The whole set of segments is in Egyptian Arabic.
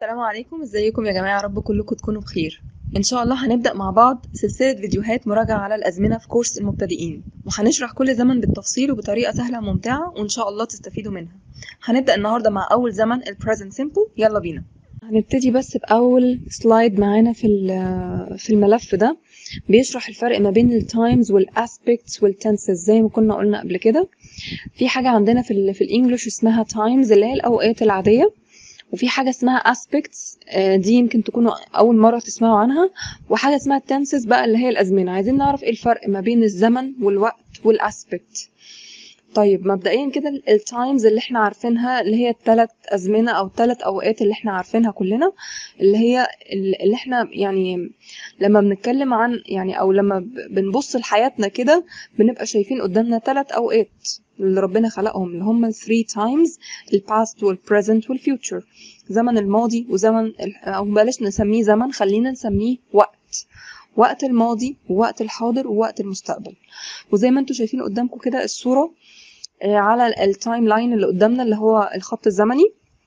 السلام عليكم ازيكم يا جماعة يا رب كلكم تكونوا بخير ان شاء الله هنبدأ مع بعض سلسلة فيديوهات مراجعة على الأزمنة في كورس المبتدئين وهنشرح كل زمن بالتفصيل وبطريقة سهلة وممتعة وان شاء الله تستفيدوا منها هنبدأ النهاردة مع أول زمن ال present simple يلا بينا هنبتدي بس بأول سلايد معانا في في الملف ده بيشرح الفرق ما بين التايمز والاسبكتس والتنسز زي ما كنا قلنا قبل كده في حاجة عندنا في ال في الانجليش اسمها تايمز اللي هي الأوقات العادية وفي حاجة اسمها aspects دي يمكن تكونوا أول مرة تسمعوا عنها وحاجة اسمها tenses بقى اللي هي الأزمنة عايزين نعرف ايه الفرق ما بين الزمن والوقت والاسبكت طيب مبدئيا كده التايمز اللي احنا عارفينها اللي هي الثلاث أزمنة أو الثلاث أوقات اللي احنا عارفينها كلنا اللي هي اللي احنا يعني لما بنتكلم عن يعني أو لما بنبص لحياتنا كده بنبقى شايفين قدامنا ثلاث أوقات اللي ربنا خلقهم اللي هم 3 times الباست والبريزنت والفيوتشر زمن الماضي وزمن او بلاش نسميه زمن خلينا نسميه وقت وقت الماضي ووقت الحاضر ووقت المستقبل وزي ما انتم شايفين قدامكم كده الصوره على التايم لاين اللي قدامنا اللي هو الخط الزمني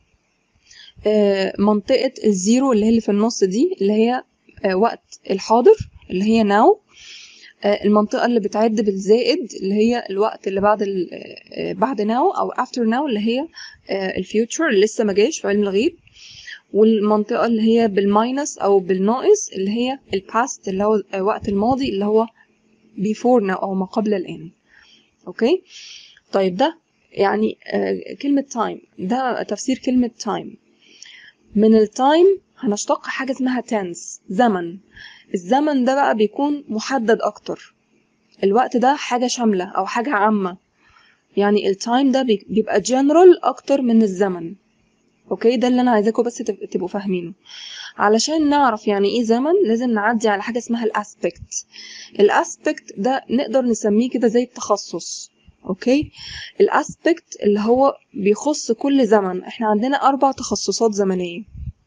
منطقه الزيرو اللي هي اللي في النص دي اللي هي وقت الحاضر اللي هي ناو المنطقة اللي بتعد بالزائد اللي هي الوقت اللي بعد بعد ناو أو after ناو اللي هي الفيوتشر اللي لسه ما جاش في علم الغيب والمنطقة اللي هي بالماينس أو بالناقص اللي هي الباست اللي هو وقت الماضي اللي هو before now أو ما قبل الآن أوكي طيب ده يعني كلمة time ده تفسير كلمة time من التايم هنشتق حاجة اسمها tense زمن الزمن ده بقى بيكون محدد اكتر الوقت ده حاجة شاملة او حاجة عامة يعني التايم ده بيبقى جنرال اكتر من الزمن اوكي ده اللي انا عايزاكم بس تبقوا فاهمينه علشان نعرف يعني ايه زمن لازم نعدي على حاجة اسمها الاسبكت الاسبكت ده نقدر نسميه كده زي التخصص اوكي الاسبكت اللي هو بيخص كل زمن احنا عندنا اربع تخصصات زمنيه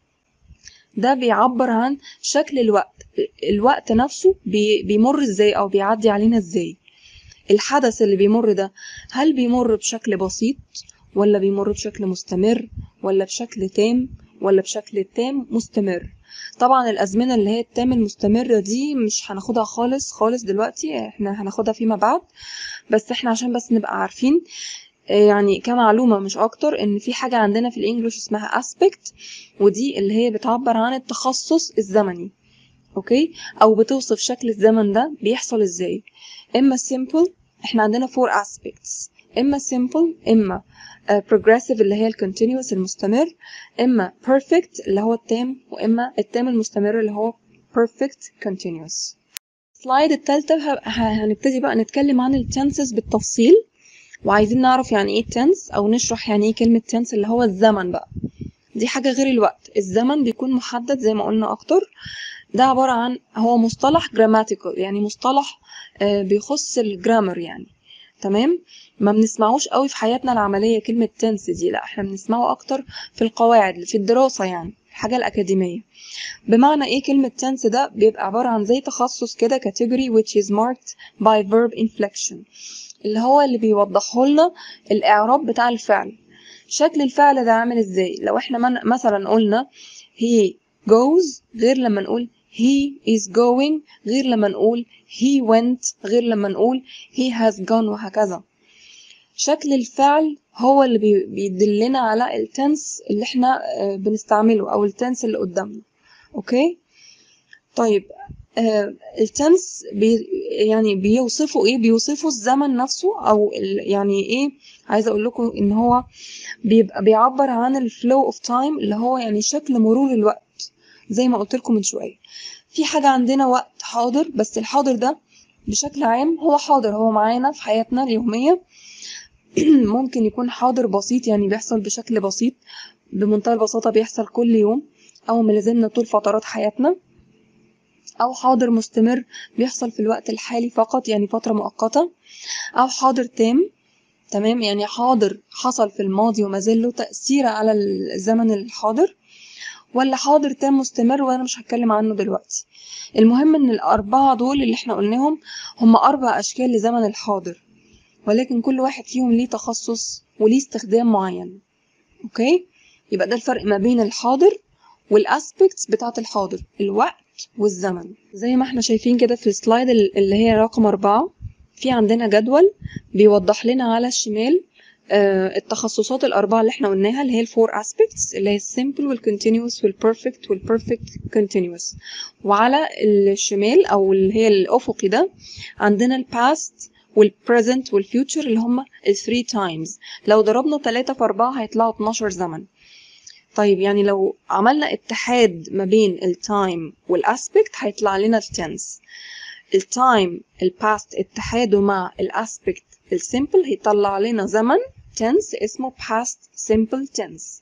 ده بيعبر عن شكل الوقت الوقت نفسه بي بيمر ازاي او بيعدي علينا ازاي الحدث اللي بيمر ده هل بيمر بشكل بسيط ولا بيمر بشكل مستمر ولا بشكل تام ولا بشكل تام مستمر طبعا الازمنه اللي هي التام المستمره دي مش هناخدها خالص خالص دلوقتي احنا هناخدها فيما بعد بس احنا عشان بس نبقى عارفين يعني كمعلومة مش أكتر إن في حاجة عندنا في الإنجليش اسمها aspect ودي اللي هي بتعبر عن التخصص الزمني أوكي أو بتوصف شكل الزمن ده بيحصل إزاي إما simple إحنا عندنا four aspects إما simple إما uh, progressive اللي هي الكونتينوس المستمر إما perfect اللي هو التام وإما التام المستمر اللي هو perfect continuous السلايد التالتة هنبتدي بقى نتكلم عن التنسز بالتفصيل وعايزين نعرف يعني ايه تنس او نشرح يعني ايه كلمة تنس اللي هو الزمن بقى دي حاجة غير الوقت الزمن بيكون محدد زي ما قلنا اكتر ده عبارة عن هو مصطلح جراماتيكال يعني مصطلح بيخص الجرامر يعني تمام ما بنسمعوش قوي في حياتنا العملية كلمة تنس دي لا احنا بنسمعه اكتر في القواعد في الدراسة يعني الحاجة الأكاديمية بمعنى ايه كلمة tense ده بيبقى عبارة عن زي تخصص كده category which is marked by verb inflection اللي هو اللي بيوضحه لنا الإعراب بتاع الفعل شكل الفعل ده عامل ازاي لو احنا من مثلا قلنا he goes غير لما نقول he is going غير لما نقول he went غير لما نقول he has gone وهكذا شكل الفعل هو اللي بيدلنا على التنس اللي احنا بنستعمله او التنس اللي قدامنا اوكي طيب آه التنس بي يعني بيوصفوا ايه بيوصفوا الزمن نفسه او يعني ايه عايزه اقول لكم ان هو بيبقى بيعبر عن الفلو اوف تايم اللي هو يعني شكل مرور الوقت زي ما قلت لكم من شويه في حاجه عندنا وقت حاضر بس الحاضر ده بشكل عام هو حاضر هو معانا في حياتنا اليوميه ممكن يكون حاضر بسيط يعني بيحصل بشكل بسيط بمنتهى البساطه بيحصل كل يوم او ملازمنا طول فترات حياتنا أو حاضر مستمر بيحصل في الوقت الحالي فقط يعني فترة مؤقتة أو حاضر تام تمام يعني حاضر حصل في الماضي وما زال له تأثير على الزمن الحاضر ولا حاضر تام مستمر وأنا مش هتكلم عنه دلوقتي المهم إن الأربعة دول اللي احنا قلناهم هم أربع أشكال لزمن الحاضر ولكن كل واحد فيهم ليه تخصص وليه استخدام معين أوكي يبقى ده الفرق ما بين الحاضر والاسبكتس بتاعت الحاضر الوقت والزمن زي ما احنا شايفين كده في السلايد اللي هي رقم أربعة في عندنا جدول بيوضح لنا على الشمال آه، التخصصات الأربعة اللي احنا قلناها اللي هي الفور aspects اللي هي السيمبل والكونتينوس والبرفكت والبرفكت كونتينوس وعلى الشمال أو اللي هي الأفقي ده عندنا الباست والبريزنت والفيوتشر اللي هم الثري تايمز لو ضربنا 3 في 4 هيطلعوا 12 زمن طيب يعني لو عملنا اتحاد ما بين التايم والاسبكت هيطلع لنا التنس التايم الباست اتحاده مع الاسبكت السيمبل هيطلع لنا زمن tense اسمه past simple tense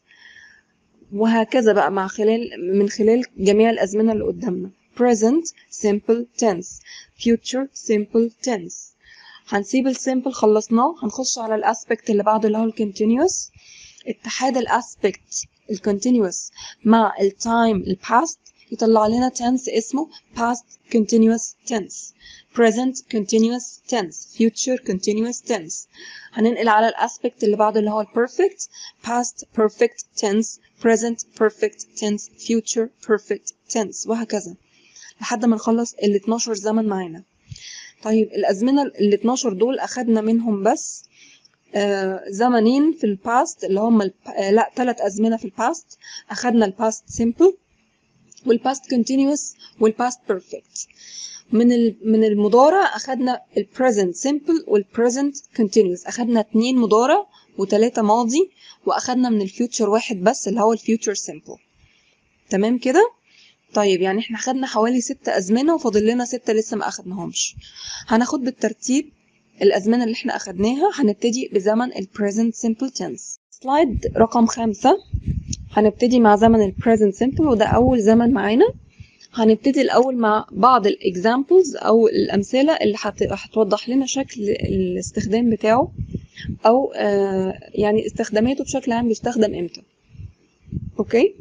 وهكذا بقى مع خلال من خلال جميع الأزمنة اللي قدامنا present simple tense future simple tense هنسيب السيمبل خلصناه هنخش على الاسبكت اللي بعده اللي هو الكونتينوس اتحاد الاسبكت الكونتينوس مع التايم الباست يطلع لنا tense اسمه past continuous tense present continuous tense future continuous tense هننقل على الاسبكت اللي بعده اللي هو perfect past perfect tense present perfect tense future perfect tense وهكذا لحد ما نخلص ال 12 زمن معانا طيب الازمنه ال 12 دول اخدنا منهم بس آه زمنين في الباست اللي هم الب... آه لا ثلاث ازمنه في الباست اخدنا الباست سيمبل والباست كونتينوس والباست بيرفكت من من المضارع اخدنا البريزنت سيمبل والبريزنت كونتينوس اخدنا اتنين مضارع وتلاتة ماضي واخدنا من الفيوتشر واحد بس اللي هو الفيوتشر سيمبل تمام كده طيب يعني احنا خدنا حوالي ست ازمنه وفاضل لنا ستة لسه ما اخدناهمش هناخد بالترتيب الازمنه اللي احنا اخدناها هنبتدي بزمن البريزنت سيمبل تنس سلايد رقم خمسة هنبتدي مع زمن البريزنت سيمبل وده اول زمن معانا هنبتدي الأول مع بعض الإكزامبلز أو الأمثلة اللي هتوضح لنا شكل الاستخدام بتاعه أو آه يعني استخداماته بشكل عام بيستخدم إمتى أوكي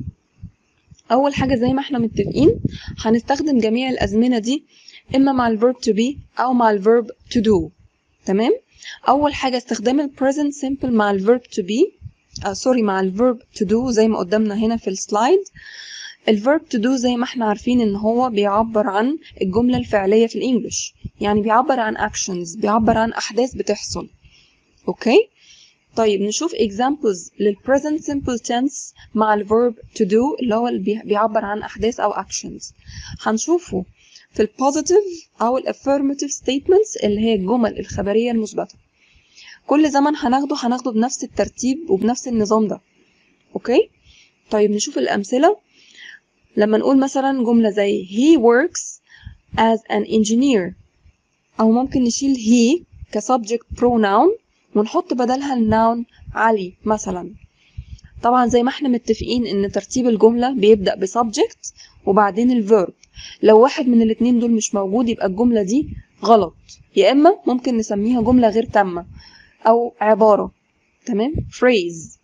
أول حاجة زي ما احنا متفقين هنستخدم جميع الأزمنة دي إما مع الverb to be أو مع الverb to do تمام أول حاجة استخدام ال present simple مع الverb to be آه سوري مع الverb to do زي ما قدامنا هنا في السلايد الverb to do زي ما احنا عارفين ان هو بيعبر عن الجملة الفعلية في الانجليش يعني بيعبر عن actions بيعبر عن احداث بتحصل اوكي طيب نشوف examples لل present simple tense مع ال verb to do اللي هو اللي بيعبر عن احداث او actions هنشوفه في ال positive او ال affirmative statements اللي هي الجمل الخبرية المثبتة كل زمن هناخده هناخده بنفس الترتيب وبنفس النظام ده اوكي طيب نشوف الامثله لما نقول مثلا جملة زي he works as an engineer أو ممكن نشيل he كسubject pronoun ونحط بدلها الناون علي مثلا طبعا زي ما احنا متفقين ان ترتيب الجملة بيبدأ بسبجكت وبعدين الفيرب لو واحد من الاتنين دول مش موجود يبقى الجملة دي غلط يا اما ممكن نسميها جملة غير تامة او عبارة تمام phrase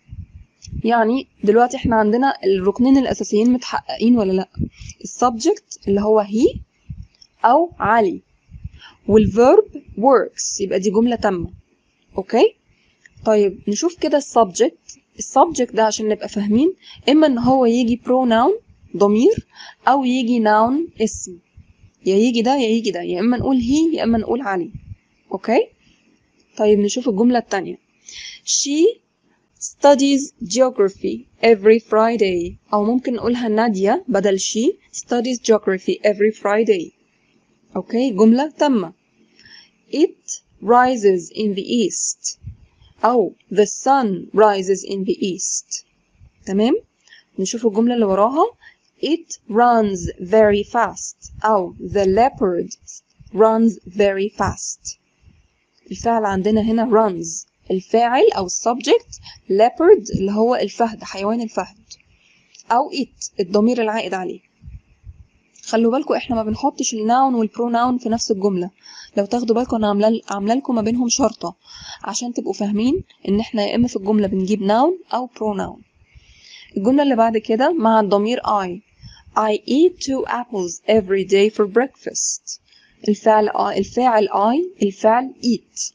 يعني دلوقتي احنا عندنا الركنين الاساسيين متحققين ولا لا السبجكت اللي هو هي او علي والفيرب works يبقى دي جمله تامه اوكي طيب نشوف كده السبجكت السبجكت ده عشان نبقى فاهمين اما ان هو يجي pronoun ضمير او يجي noun اسم يا يجي ده يا يجي ده يا اما نقول هي يا اما نقول علي اوكي طيب نشوف الجمله الثانيه she studies geography every Friday أو ممكن نقولها نادية بدل she studies geography every Friday أوكي جملة تامة it rises in the east أو the sun rises in the east تمام نشوف الجملة اللي وراها it runs very fast أو the leopard runs very fast الفعل عندنا هنا runs الفاعل أو السبجكت leopard اللي هو الفهد حيوان الفهد أو it الضمير العائد عليه خلوا بالكم احنا ما بنحطش الناون والبروناون في نفس الجملة لو تاخدوا بالكم انا عامله عامله لكم ما بينهم شرطة عشان تبقوا فاهمين ان احنا يا اما في الجملة بنجيب ناون او بروناون الجملة اللي بعد كده مع الضمير I I eat two apples every day for breakfast الفعل I الفاعل I الفعل eat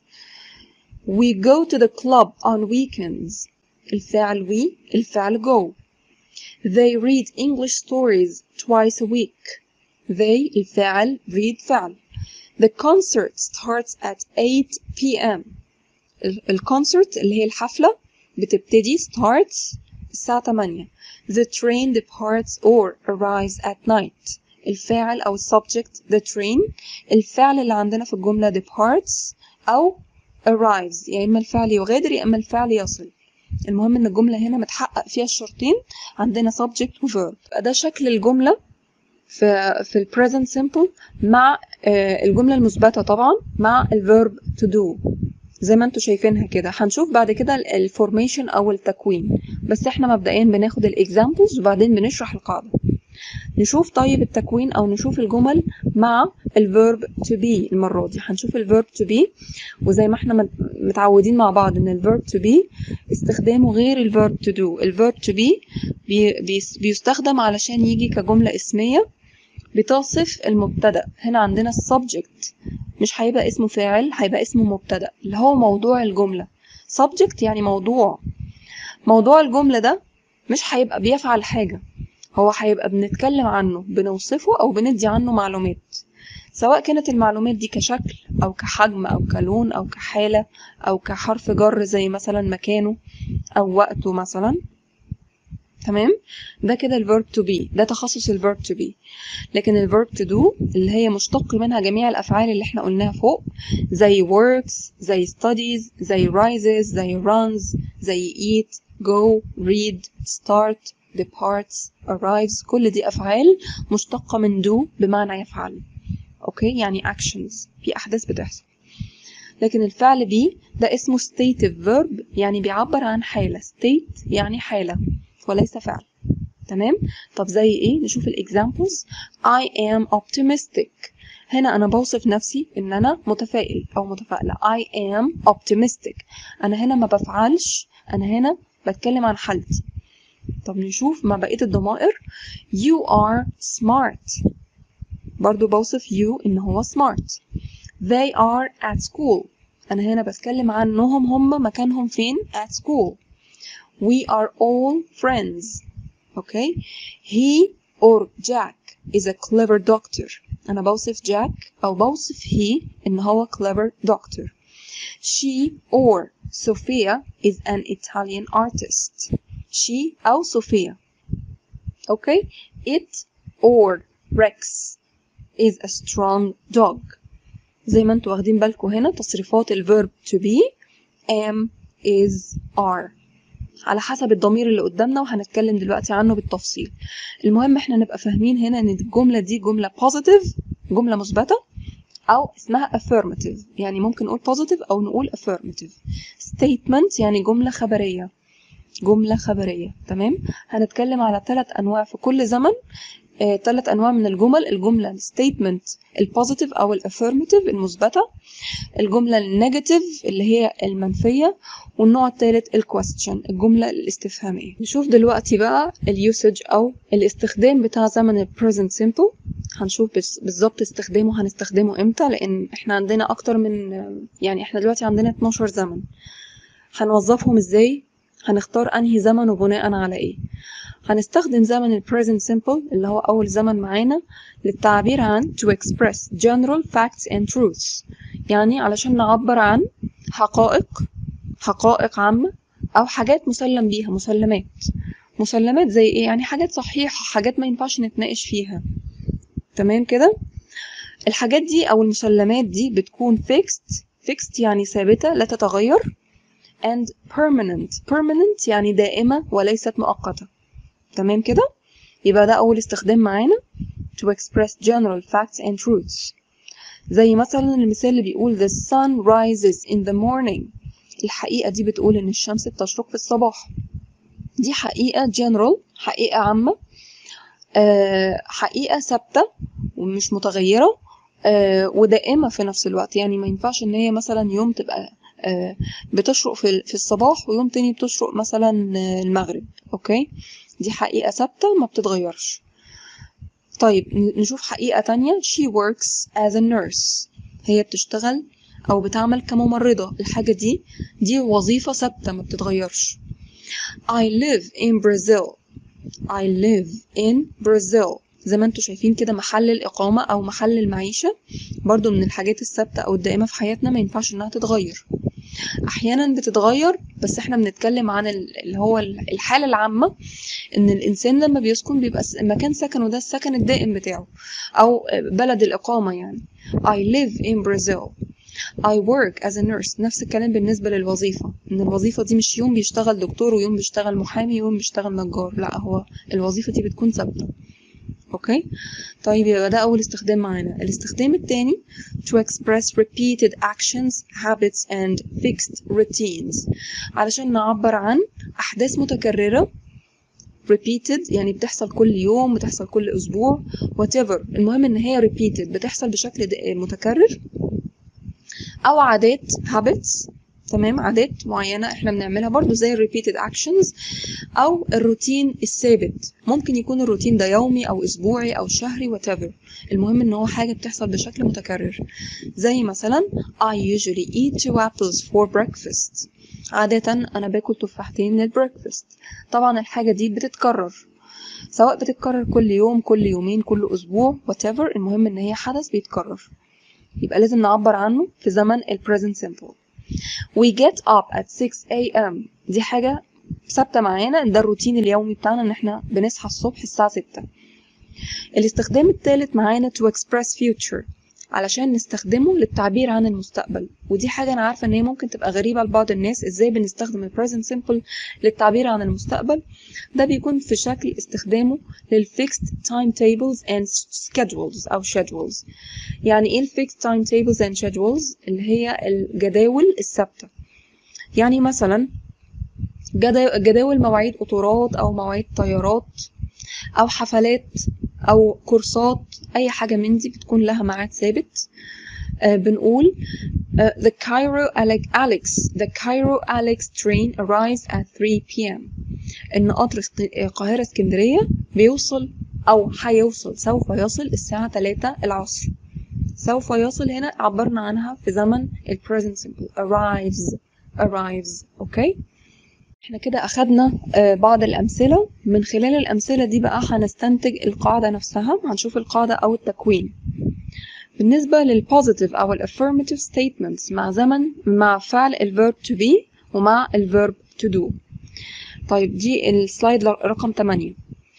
We go to the club on weekends الفعل we الفعل go they read English stories twice a week they الفاعل read فعل the concert starts at 8 p.m. ال- الكونسرت اللي هي الحفلة بتبتدي starts الساعة 8 the train departs or arrives at night الفاعل أو السبجكت the train الفعل اللي عندنا في الجملة departs أو arrives يا إما الفعل يغادر يا إما الفعل يصل المهم إن الجملة هنا متحقق فيها الشرطين عندنا subject و verb ده شكل الجملة في في ال present simple مع آه، الجملة المثبتة طبعا مع ال verb to do زي ما انتوا شايفينها كده هنشوف بعد كده الفورميشن او التكوين بس احنا مبدئيا بناخد الاكزامبلز وبعدين بنشرح القاعدة نشوف طيب التكوين او نشوف الجمل مع الفيرب to be المرة دي هنشوف الفيرب to be وزي ما احنا مت- متعودين مع بعض ان الفيرب to be استخدامه غير الفيرب to do الفيرب to be بي بيس- بيستخدم علشان يجي كجملة اسمية بتصف المبتدأ هنا عندنا السبجكت مش هيبقى اسمه فاعل هيبقى اسمه مبتدأ اللي هو موضوع الجملة subject يعني موضوع موضوع الجملة ده مش هيبقى بيفعل حاجة هو هيبقى بنتكلم عنه بنوصفه أو بندي عنه معلومات سواء كانت المعلومات دي كشكل أو كحجم أو كلون أو كحالة أو كحرف جر زي مثلا مكانه أو وقته مثلا تمام ده كده الverb to be ده تخصص الverb to be لكن الverb to do اللي هي مشتق منها جميع الأفعال اللي احنا قلناها فوق زي works زي studies زي rises زي runs زي eat go read start departs arrives كل دي أفعال مشتقة من do بمعنى يفعل أوكي يعني actions في أحداث بتحصل لكن الفعل be ده اسمه stative verb يعني بيعبر عن حالة state يعني حالة وليس فعل تمام طب زي ايه نشوف الاكزامبلز I am optimistic هنا انا بوصف نفسي ان انا متفائل او متفائلة I am optimistic انا هنا ما بفعلش انا هنا بتكلم عن حالتي طب نشوف مع بقية الضمائر you are smart برضو بوصف you ان هو smart they are at school انا هنا بتكلم عنهم هم مكانهم فين at school we are all friends okay he or Jack is a clever doctor أنا بوصف جاك أو بوصف he إن هو clever doctor she or Sophia is an Italian artist she أو Sophia okay it or Rex is a strong dog زي ما انتوا واخدين بالكم هنا تصريفات الverb to be am is are على حسب الضمير اللي قدامنا وهنتكلم دلوقتي عنه بالتفصيل المهم احنا نبقى فاهمين هنا ان الجملة دي جملة positive جملة مثبتة او اسمها affirmative يعني ممكن نقول positive او نقول affirmative statement يعني جملة خبرية جملة خبرية تمام هنتكلم على ثلاث انواع في كل زمن آه، ثلاث انواع من الجمل الجملة الستيتمنت البوزيتيف او الافيرماتيف المثبتة الجملة النيجاتيف اللي هي المنفية والنوع الثالث الكويستشن الجملة الاستفهامية نشوف دلوقتي بقى اليوسج أو الاستخدام بتاع زمن ال present simple هنشوف بس- بالظبط استخدامه هنستخدمه امتى لأن احنا عندنا أكتر من يعني احنا دلوقتي عندنا 12 زمن هنوظفهم ازاي هنختار أنهي زمن وبناء على ايه هنستخدم زمن ال present simple اللي هو أول زمن معانا للتعبير عن to express general facts and truths يعني علشان نعبر عن حقائق حقائق عامة أو حاجات مسلم بيها مسلمات مسلمات زي إيه يعني حاجات صحيحة حاجات ما ينفعش نتناقش فيها تمام كده الحاجات دي أو المسلمات دي بتكون fixed fixed يعني ثابتة لا تتغير and permanent permanent يعني دائمة وليست مؤقتة تمام كده يبقى ده أول استخدام معانا to express general facts and truths زي مثلا المثال اللي بيقول the sun rises in the morning الحقيقة دي بتقول إن الشمس بتشرق في الصباح دي حقيقة general حقيقة عامة آه، حقيقة ثابتة ومش متغيرة آه، ودائمة في نفس الوقت يعني ما ينفعش إن هي مثلا يوم تبقى آه، بتشرق في في الصباح ويوم تاني بتشرق مثلا آه، المغرب أوكي دي حقيقة ثابتة ما بتتغيرش طيب ن- نشوف حقيقة تانية she works as a nurse هي بتشتغل أو بتعمل كممرضة الحاجة دي دي وظيفة ثابتة ما بتتغيرش I live in Brazil I live in Brazil زي ما انتوا شايفين كده محل الإقامة أو محل المعيشة برضو من الحاجات الثابتة أو الدائمة في حياتنا ما ينفعش إنها تتغير أحيانا بتتغير بس احنا بنتكلم عن ال- اللي هو ال- الحالة العامة إن الإنسان لما بيسكن بيبقى س- مكان سكنه ده السكن الدائم بتاعه أو بلد الإقامة يعني I live in Brazil I work as a nurse نفس الكلام بالنسبة للوظيفة إن الوظيفة دي مش يوم بيشتغل دكتور ويوم بيشتغل محامي ويوم بيشتغل نجار لا هو الوظيفة دي بتكون ثابتة اوكي طيب يبقى ده اول استخدام معانا الاستخدام التاني to express repeated actions habits and fixed routines علشان نعبر عن احداث متكررة repeated يعني بتحصل كل يوم بتحصل كل اسبوع whatever المهم ان هي repeated بتحصل بشكل د- متكرر او عادات habits تمام عادات معينة احنا بنعملها برضو زي ال repeated actions او الروتين الثابت ممكن يكون الروتين ده يومي او اسبوعي او شهري whatever المهم ان هو حاجة بتحصل بشكل متكرر زي مثلا I usually eat two apples for breakfast عادة انا باكل تفاحتين للبريكفاست طبعا الحاجة دي بتتكرر سواء بتتكرر كل يوم كل يومين كل اسبوع whatever المهم ان هي حدث بيتكرر يبقى لازم نعبر عنه في زمن ال present simple we get up at 6 a.m. دي حاجة ثابتة معانا ده الروتين اليومي بتاعنا ان احنا بنصحى الصبح الساعة 6 الاستخدام الثالث معانا to express future علشان نستخدمه للتعبير عن المستقبل ودي حاجة أنا عارفة إن هي ممكن تبقى غريبة لبعض الناس إزاي بنستخدم ال present simple للتعبير عن المستقبل ده بيكون في شكل استخدامه لل fixed timetables and schedules أو schedules يعني إيه ال fixed timetables and schedules اللي هي الجداول الثابتة يعني مثلا جدا- جداول مواعيد قطارات أو مواعيد طيارات أو حفلات أو كورسات أي حاجة من دي بتكون لها ميعاد ثابت آه بنقول آه the Cairo Alex Alex the Cairo Alex train arrives at 3 p.m. إن قطر اسك- القاهرة اسكندرية بيوصل أو هيوصل سوف يصل الساعة 3 العصر سوف يصل هنا عبرنا عنها في زمن ال present simple arrives arrives أوكي احنا كده أخدنا آه، بعض الأمثلة من خلال الأمثلة دي بقى هنستنتج القاعدة نفسها هنشوف القاعدة أو التكوين بالنسبة للpositive أو ال affirmative statements مع زمن مع فعل ال verb to be ومع ال verb to do طيب دي السلايد ل- رقم 8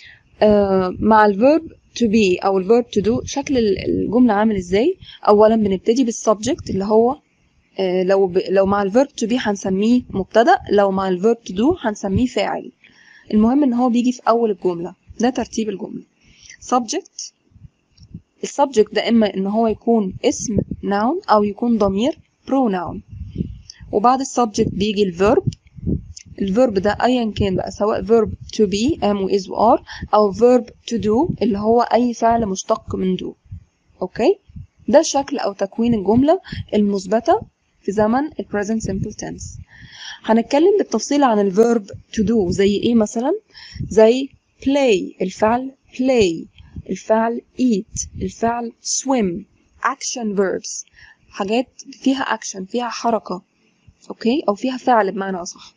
آه مع ال verb to be أو ال verb to do شكل ال- الجملة عامل إزاي أولا بنبتدي بالسبجكت اللي هو آه، لو ب... لو مع الفيرب تو بي هنسميه مبتدأ لو مع الفيرب تو دو هنسميه فاعل المهم ان هو بيجي في اول الجملة ده ترتيب الجملة subject السبجكت ده اما ان هو يكون اسم noun او يكون ضمير pronoun وبعد السبجكت بيجي الفيرب الفيرب ده ايا كان بقى سواء verb to be am و is و are او verb to do اللي هو اي فعل مشتق من do اوكي ده شكل او تكوين الجملة المثبتة في زمن ال present simple tense هنتكلم بالتفصيل عن ال verb to do زي ايه مثلا زي play الفعل play الفعل eat الفعل swim action verbs حاجات فيها action فيها حركة اوكي او فيها فعل بمعنى اصح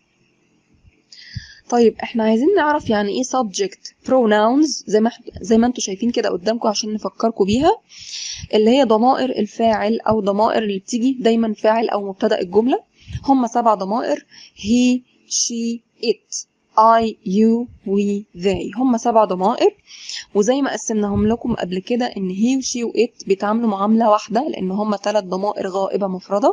طيب احنا عايزين نعرف يعني ايه subject pronouns زي ما زي ما انتم شايفين كده قدامكم عشان نفكركم بيها اللي هي ضمائر الفاعل او ضمائر اللي بتيجي دايما فاعل او مبتدأ الجملة هم سبع ضمائر he she it I you we they هم سبع ضمائر وزي ما قسمناهم لكم قبل كده ان he و she و it بيتعاملوا معاملة واحدة لان هم ثلاث ضمائر غائبة مفردة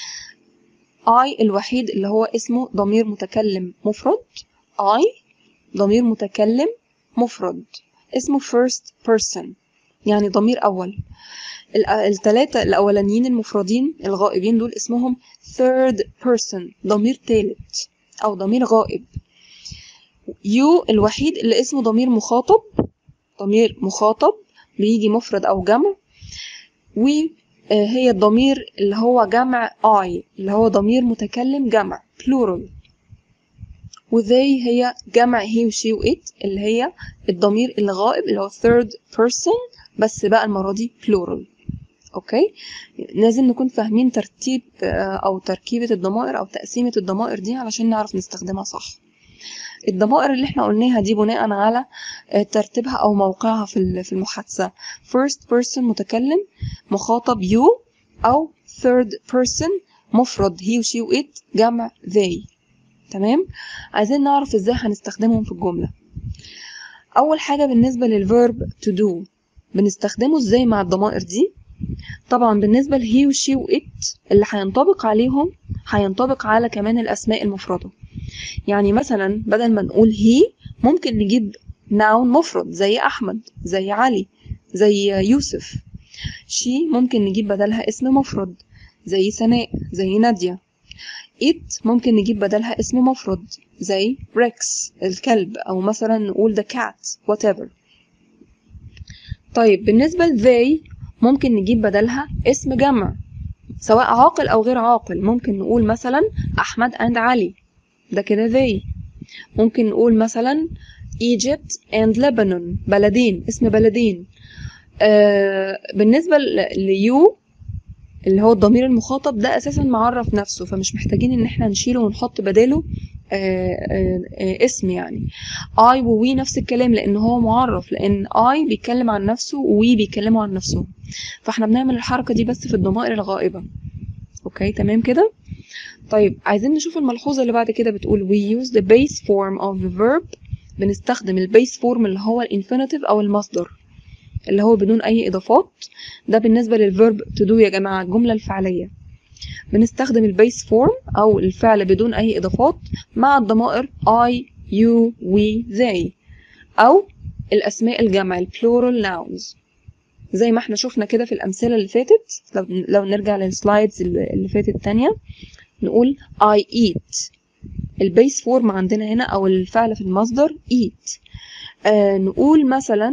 I الوحيد اللي هو اسمه ضمير متكلم مفرد I ضمير متكلم مفرد اسمه first person يعني ضمير أول الثلاثة الأولانيين المفردين الغائبين دول اسمهم third person ضمير ثالث أو ضمير غائب you الوحيد اللي اسمه ضمير مخاطب ضمير مخاطب بيجي مفرد أو جمع وهي الضمير اللي هو جمع I اللي هو ضمير متكلم جمع plural وذي هي جمع هي وشي وإت اللي هي الضمير الغائب اللي هو third person بس بقى المرة دي plural اوكي لازم نكون فاهمين ترتيب او تركيبة الضمائر او تقسيمة الضمائر دي علشان نعرف نستخدمها صح الضمائر اللي احنا قلناها دي بناء على آه، ترتيبها او موقعها في ال- في المحادثة first person متكلم مخاطب you او third person مفرد he و she و it جمع they تمام عايزين نعرف ازاي هنستخدمهم في الجملة اول حاجة بالنسبة للverb to do بنستخدمه ازاي مع الضمائر دي طبعا بالنسبة لهي وشي وإت اللي هينطبق عليهم هينطبق على كمان الأسماء المفردة يعني مثلا بدل ما نقول هي ممكن نجيب noun مفرد زي أحمد زي علي زي يوسف شي ممكن نجيب بدلها اسم مفرد زي سناء زي نادية it ممكن نجيب بدلها اسم مفرد زي ريكس الكلب أو مثلا نقول the cat whatever طيب بالنسبة ل they ممكن نجيب بدلها اسم جمع سواء عاقل أو غير عاقل ممكن نقول مثلا أحمد and علي ده كده they ممكن نقول مثلا Egypt and Lebanon بلدين اسم بلدين آه بالنسبة ليو اللي هو الضمير المخاطب ده أساسا معرف نفسه فمش محتاجين إن احنا نشيله ونحط بداله آه آه آه اسم يعني I و we نفس الكلام لأن هو معرف لأن I بيتكلم عن نفسه و we بيتكلموا عن نفسهم فاحنا بنعمل الحركة دي بس في الضمائر الغائبة اوكي تمام كده طيب عايزين نشوف الملحوظة اللي بعد كده بتقول we use the base form of the verb بنستخدم البيس فورم اللي هو الانفينيتيف او المصدر اللي هو بدون اي اضافات ده بالنسبة للفيرب to do يا جماعة الجملة الفعلية بنستخدم البيس فورم او الفعل بدون اي اضافات مع الضمائر I you we they او الاسماء الجمع البلورال nouns زي ما احنا شفنا كده في الأمثلة اللي فاتت لو, لو نرجع للسلايدز اللي اللي فاتت التانية نقول I eat البيس فورم عندنا هنا أو الفعل في المصدر eat آه نقول مثلا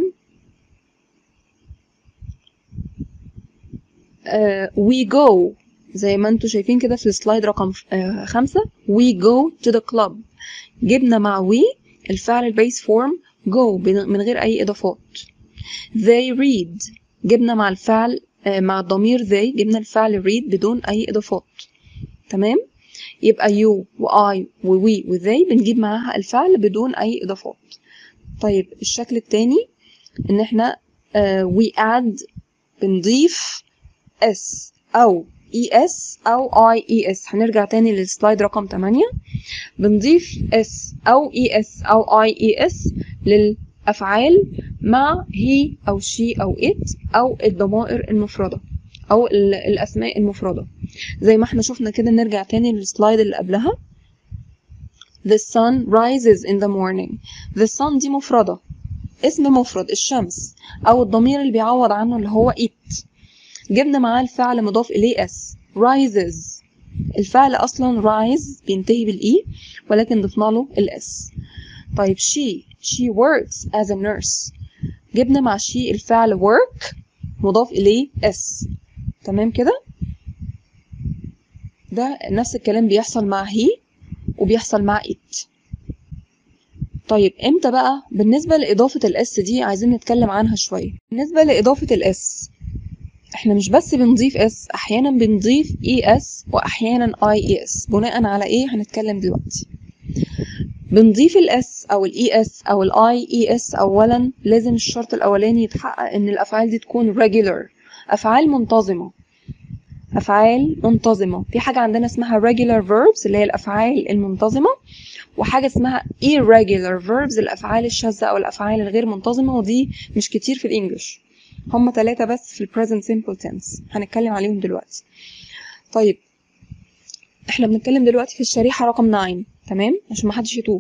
آه we go زي ما انتوا شايفين كده في السلايد رقم آه خمسة we go to the club جبنا مع we الفعل البيس فورم go بن- من غير أي إضافات they read جبنا مع الفعل آه، مع الضمير they جبنا الفعل read بدون أي إضافات تمام يبقى you و I و we و they بنجيب معاها الفعل بدون أي إضافات طيب الشكل التاني إن إحنا آه، we add بنضيف s أو es أو ies هنرجع تاني للسلايد رقم 8 بنضيف s أو es أو ies للأفعال مع he أو she أو it أو الضمائر المفردة أو ال- الأسماء المفردة زي ما احنا شفنا كده نرجع تاني للسلايد اللي قبلها The sun rises in the morning The sun دي مفردة اسم مفرد الشمس أو الضمير اللي بيعوض عنه اللي هو it جبنا معاه الفعل مضاف إليه s rises الفعل أصلا rise بينتهي بالإي ولكن ضفنا له الاس طيب she she works as a nurse جبنا مع she الفعل work مضاف إليه s تمام كده ده نفس الكلام بيحصل مع he وبيحصل مع it طيب امتى بقى بالنسبة لإضافة الاس دي عايزين نتكلم عنها شوية بالنسبة لإضافة الاس احنا مش بس بنضيف اس احيانا بنضيف اي اس واحيانا اي اي اس بناء على ايه هنتكلم دلوقتي بنضيف الاس او الاي اس او الاي اي اس اولا لازم الشرط الاولاني يتحقق ان الافعال دي تكون regular افعال منتظمه افعال منتظمه في حاجه عندنا اسمها regular verbs اللي هي الافعال المنتظمه وحاجه اسمها irregular verbs الافعال الشاذه او الافعال الغير منتظمه ودي مش كتير في الانجليش هم ثلاثة بس في ال present simple tense هنتكلم عليهم دلوقتي طيب احنا بنتكلم دلوقتي في الشريحة رقم 9 تمام عشان محدش يتوه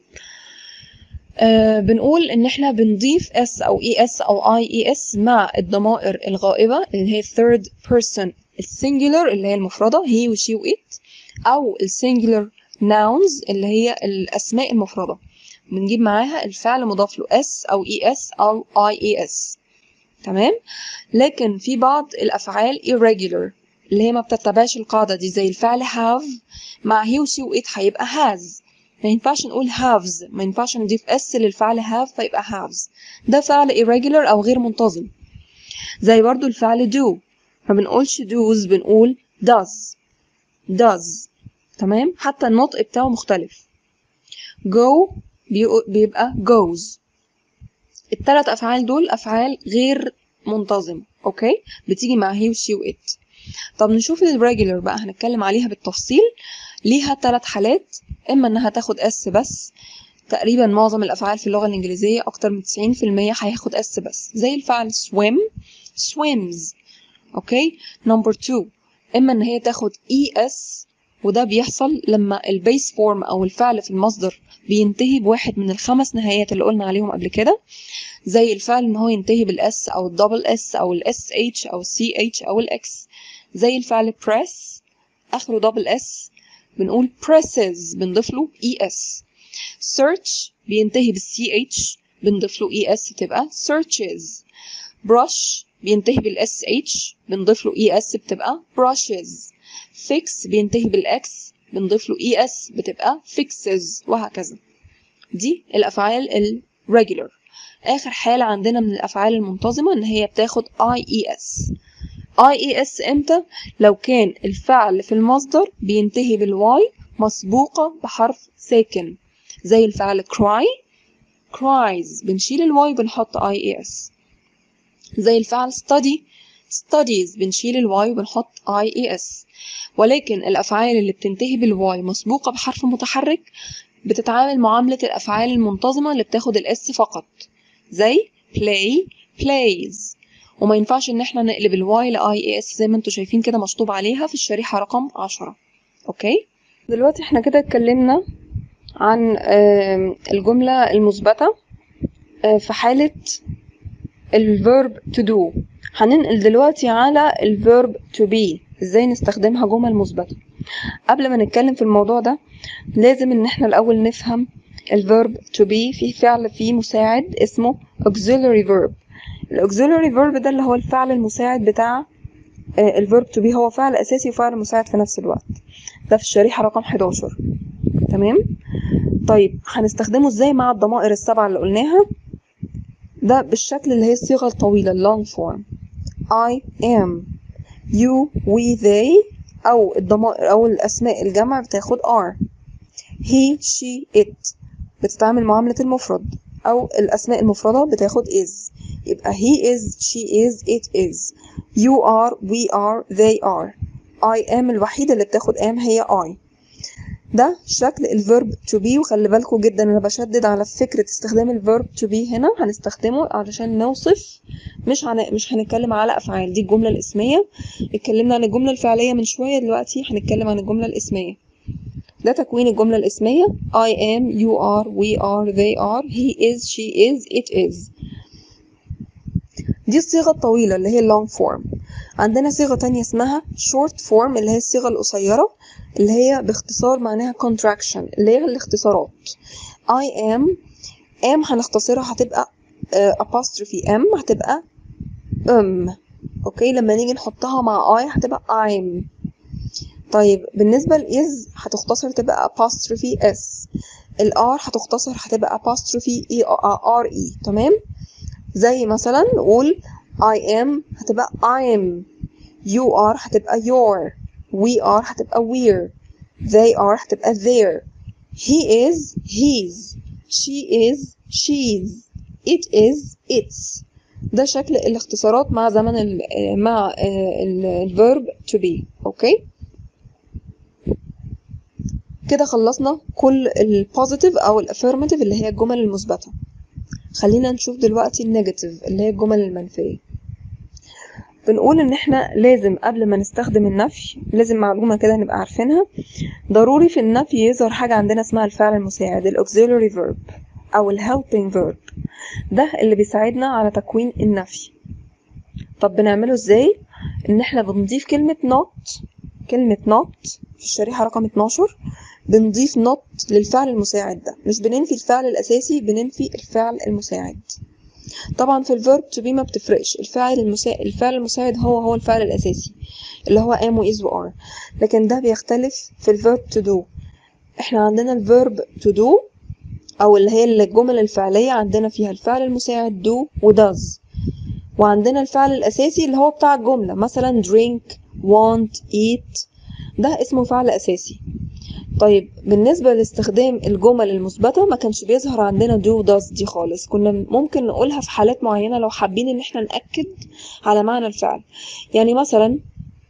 آه بنقول ان احنا بنضيف s او es او ies مع الضمائر الغائبة اللي هي third person السنجولار اللي هي المفردة he و she و it او السنجولار nouns اللي هي الاسماء المفردة بنجيب معاها الفعل مضاف له s او es او ies تمام لكن في بعض الافعال irregular اللي هي ما بتتبعش القاعده دي زي الفعل have مع he و she و it هيبقى has ما ينفعش نقول haves ما ينفعش نضيف s للفعل have فيبقى haves ده فعل irregular او غير منتظم زي برضو الفعل do ما بنقولش does بنقول does does تمام حتى النطق بتاعه مختلف go بيبقى goes الثلاث افعال دول افعال غير منتظمه اوكي بتيجي مع هي وشي وات طب نشوف الريجولر بقى هنتكلم عليها بالتفصيل ليها ثلاث حالات اما انها تاخد اس بس تقريبا معظم الافعال في اللغه الانجليزيه اكتر من 90% هياخد اس بس زي الفعل swim swims اوكي نمبر 2 اما ان هي تاخد اي اس وده بيحصل لما البيس فورم او الفعل في المصدر بينتهي بواحد من الخمس نهايات اللي قلنا عليهم قبل كده زي الفعل ان هو ينتهي بالاس او الدبل اس او الاس اتش او السي اتش او الاكس زي الفعل press اخره دبل اس بنقول presses بنضيف له اي اس search بينتهي بالسي اتش بنضيف له اي اس تبقى searches brush بينتهي بالاس اتش بنضيف له اي اس بتبقى brushes fix بينتهي بالاكس بنضيف له اي اس بتبقى fixes وهكذا دي الافعال الريجولر اخر حاله عندنا من الافعال المنتظمه ان هي بتاخد اي اي اس اي اي اس امتى لو كان الفعل في المصدر بينتهي بالواي مسبوقه بحرف ساكن زي الفعل cry cries بنشيل الواي وبنحط اي اي اس زي الفعل study studies بنشيل الواي وبنحط اي اي اس ولكن الافعال اللي بتنتهي بالواي مسبوقه بحرف متحرك بتتعامل معامله الافعال المنتظمه اللي بتاخد الاس فقط زي play plays وما ينفعش ان احنا نقلب الواي لاي اي اس زي ما انتم شايفين كده مشطوب عليها في الشريحه رقم 10 اوكي دلوقتي احنا كده اتكلمنا عن الجمله المثبته في حاله الفيرب to do هننقل دلوقتي على الفيرب to be ازاي نستخدمها جمل مثبته قبل ما نتكلم في الموضوع ده لازم ان احنا الاول نفهم الفيرب to be في فعل فيه مساعد اسمه auxiliary verb الاوكسيلري فيرب ده اللي هو الفعل المساعد بتاع الفيرب to be هو فعل اساسي وفعل مساعد في نفس الوقت ده في الشريحه رقم 11 تمام طيب هنستخدمه ازاي مع الضمائر السبعه اللي قلناها ده بالشكل اللي هي الصيغه الطويله اللونج فورم I am you we they او الضمائر او الاسماء الجمع بتاخد are he she it بتتعامل معامله المفرد او الاسماء المفرده بتاخد is يبقى he is she is it is you are we are they are I am الوحيدة اللي بتاخد am هي I ده شكل الفيرب to be وخلي بالكم جدا انا بشدد على فكرة استخدام الفيرب to be هنا هنستخدمه علشان نوصف مش هن... مش هنتكلم على افعال دي الجملة الاسمية اتكلمنا عن الجملة الفعلية من شوية دلوقتي هنتكلم عن الجملة الاسمية ده تكوين الجملة الاسمية I am you are we are they are he is she is it is دي الصيغة الطويلة اللي هي long form عندنا صيغة تانية اسمها short form اللي هي الصيغة القصيرة اللي هي باختصار معناها contraction اللي هي الاختصارات I am am هنختصرها هتبقى uh, apostrophe m هتبقى um اوكي لما نيجي نحطها مع I هتبقى I'm طيب بالنسبة لإز هتختصر تبقى apostrophe s الار هتختصر هتبقى apostrophe e r e تمام زي مثلا نقول I am هتبقى I'm you are هتبقى your we are هتبقى we're they are هتبقى their he is his she is she's it is its ده شكل الاختصارات مع زمن ال مع الفيرب to be اوكي كده خلصنا كل البوزيتيف او الافيرماتيف اللي هي الجمل المثبته خلينا نشوف دلوقتي النيجاتيف اللي هي الجمل المنفية بنقول ان احنا لازم قبل ما نستخدم النفي لازم معلومة كده نبقى عارفينها ضروري في النفي يظهر حاجة عندنا اسمها الفعل المساعد الاوكسيلري فيرب او الهيلبينج فيرب ده اللي بيساعدنا على تكوين النفي طب بنعمله ازاي ان احنا بنضيف كلمة not كلمة not في الشريحة رقم 12 بنضيف not للفعل المساعد ده مش بننفي الفعل الأساسي بننفي الفعل المساعد طبعا في الفيرب to be ما بتفرقش الفعل المساعد الفعل المساعد هو هو الفعل الأساسي اللي هو am و is و are لكن ده بيختلف في الفيرب to do احنا عندنا الفيرب to do أو اللي هي الجمل الفعلية عندنا فيها الفعل المساعد do و does وعندنا الفعل الأساسي اللي هو بتاع الجملة مثلا drink want eat ده اسمه فعل أساسي طيب بالنسبة لاستخدام الجمل المثبتة ما كانش بيظهر عندنا do does دي خالص كنا ممكن نقولها في حالات معينة لو حابين ان احنا نأكد على معنى الفعل يعني مثلا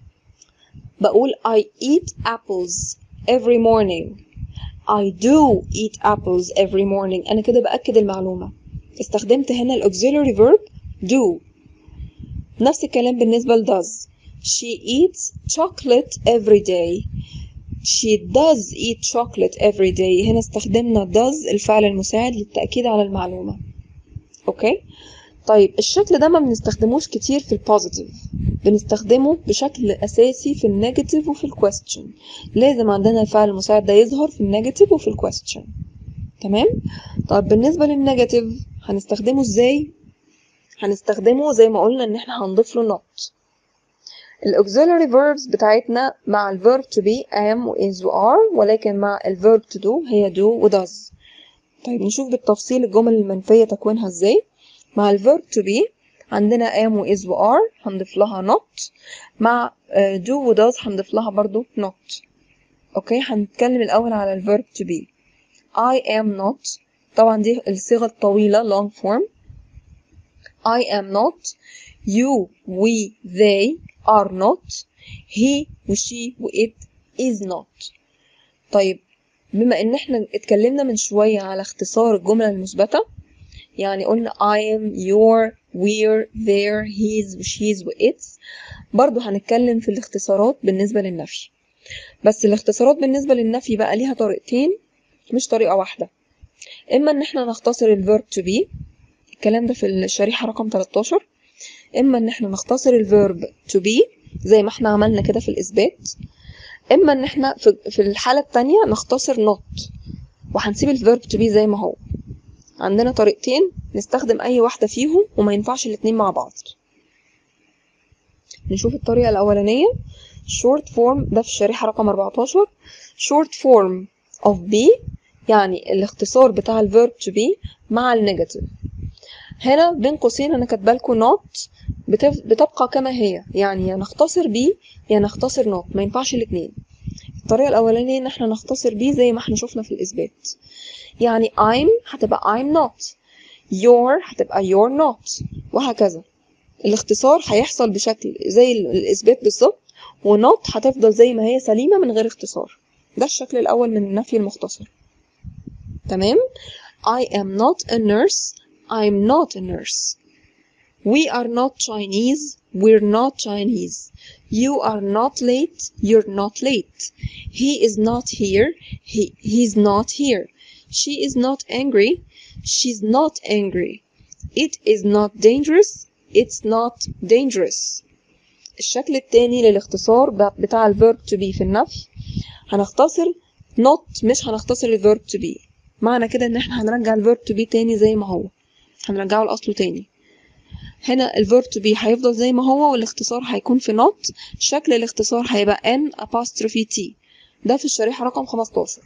بقول I eat apples every morning I do eat apples every morning أنا كده بأكد المعلومة استخدمت هنا ال auxiliary verb do نفس الكلام بالنسبة ل does she eats chocolate every day she does eat chocolate every day هنا استخدمنا does الفعل المساعد للتأكيد على المعلومة اوكي طيب الشكل ده ما بنستخدموش كتير في البوزيتيف بنستخدمه بشكل أساسي في النيجاتيف وفي الكويستشن لازم عندنا الفعل المساعد ده يظهر في النيجاتيف وفي الكويستشن تمام طب بالنسبة للنيجاتيف هنستخدمه ازاي هنستخدمه زي ما قلنا ان احنا هنضيف له not الاوكسيلري verbs بتاعتنا مع الverb to be am و is و are ولكن مع الverb to do هي do و does طيب نشوف بالتفصيل الجمل المنفية تكوينها ازاي مع الverb to be عندنا am و is و are هنضيف لها not مع do و does هنضيف لها برضو not اوكي هنتكلم الاول على الverb to be I am not طبعا دي الصيغة الطويلة long form I am not you we they are not he و she و it is not طيب بما ان احنا اتكلمنا من شوية على اختصار الجملة المثبتة يعني قلنا I am your we're their his و she's و its برضو هنتكلم في الاختصارات بالنسبة للنفي بس الاختصارات بالنسبة للنفي بقى ليها طريقتين مش طريقة واحدة اما ان احنا نختصر الverb to be الكلام ده في الشريحة رقم 13 اما ان احنا نختصر الverb to be زي ما احنا عملنا كده في الاثبات اما ان احنا في, في الحالة التانية نختصر not وهنسيب الverb to be زي ما هو عندنا طريقتين نستخدم اي واحدة فيهم وما ينفعش الاتنين مع بعض نشوف الطريقة الاولانية short form ده في الشريحة رقم 14 short form of be يعني الاختصار بتاع الverb to be مع النيجاتيف هنا بين قوسين انا كاتبه لكم not بتبقى كما هي يعني يا نختصر بي يا نختصر not ما ينفعش الاثنين الطريقه الاولانيه ان احنا نختصر بي زي ما احنا شفنا في الاثبات يعني I'm هتبقى I'm not your هتبقى you're not وهكذا الاختصار هيحصل بشكل زي الاثبات بالظبط ونوت هتفضل زي ما هي سليمه من غير اختصار ده الشكل الاول من النفي المختصر تمام I am not a nurse I'm not a nurse We are not Chinese we're not Chinese You are not late you're not late He is not here he he's not here She is not angry she's not angry It is not dangerous it's not dangerous الشكل التاني للاختصار بتاع الverb to be في النفي هنختصر not مش هنختصر الverb to be معنى كده ان احنا هنرجع الverb to be تاني زي ما هو هنرجعه لأصله تاني هنا الverb to be هيفضل زي ما هو والاختصار هيكون في not شكل الاختصار هيبقى n apostrophe t ده في الشريحة رقم 15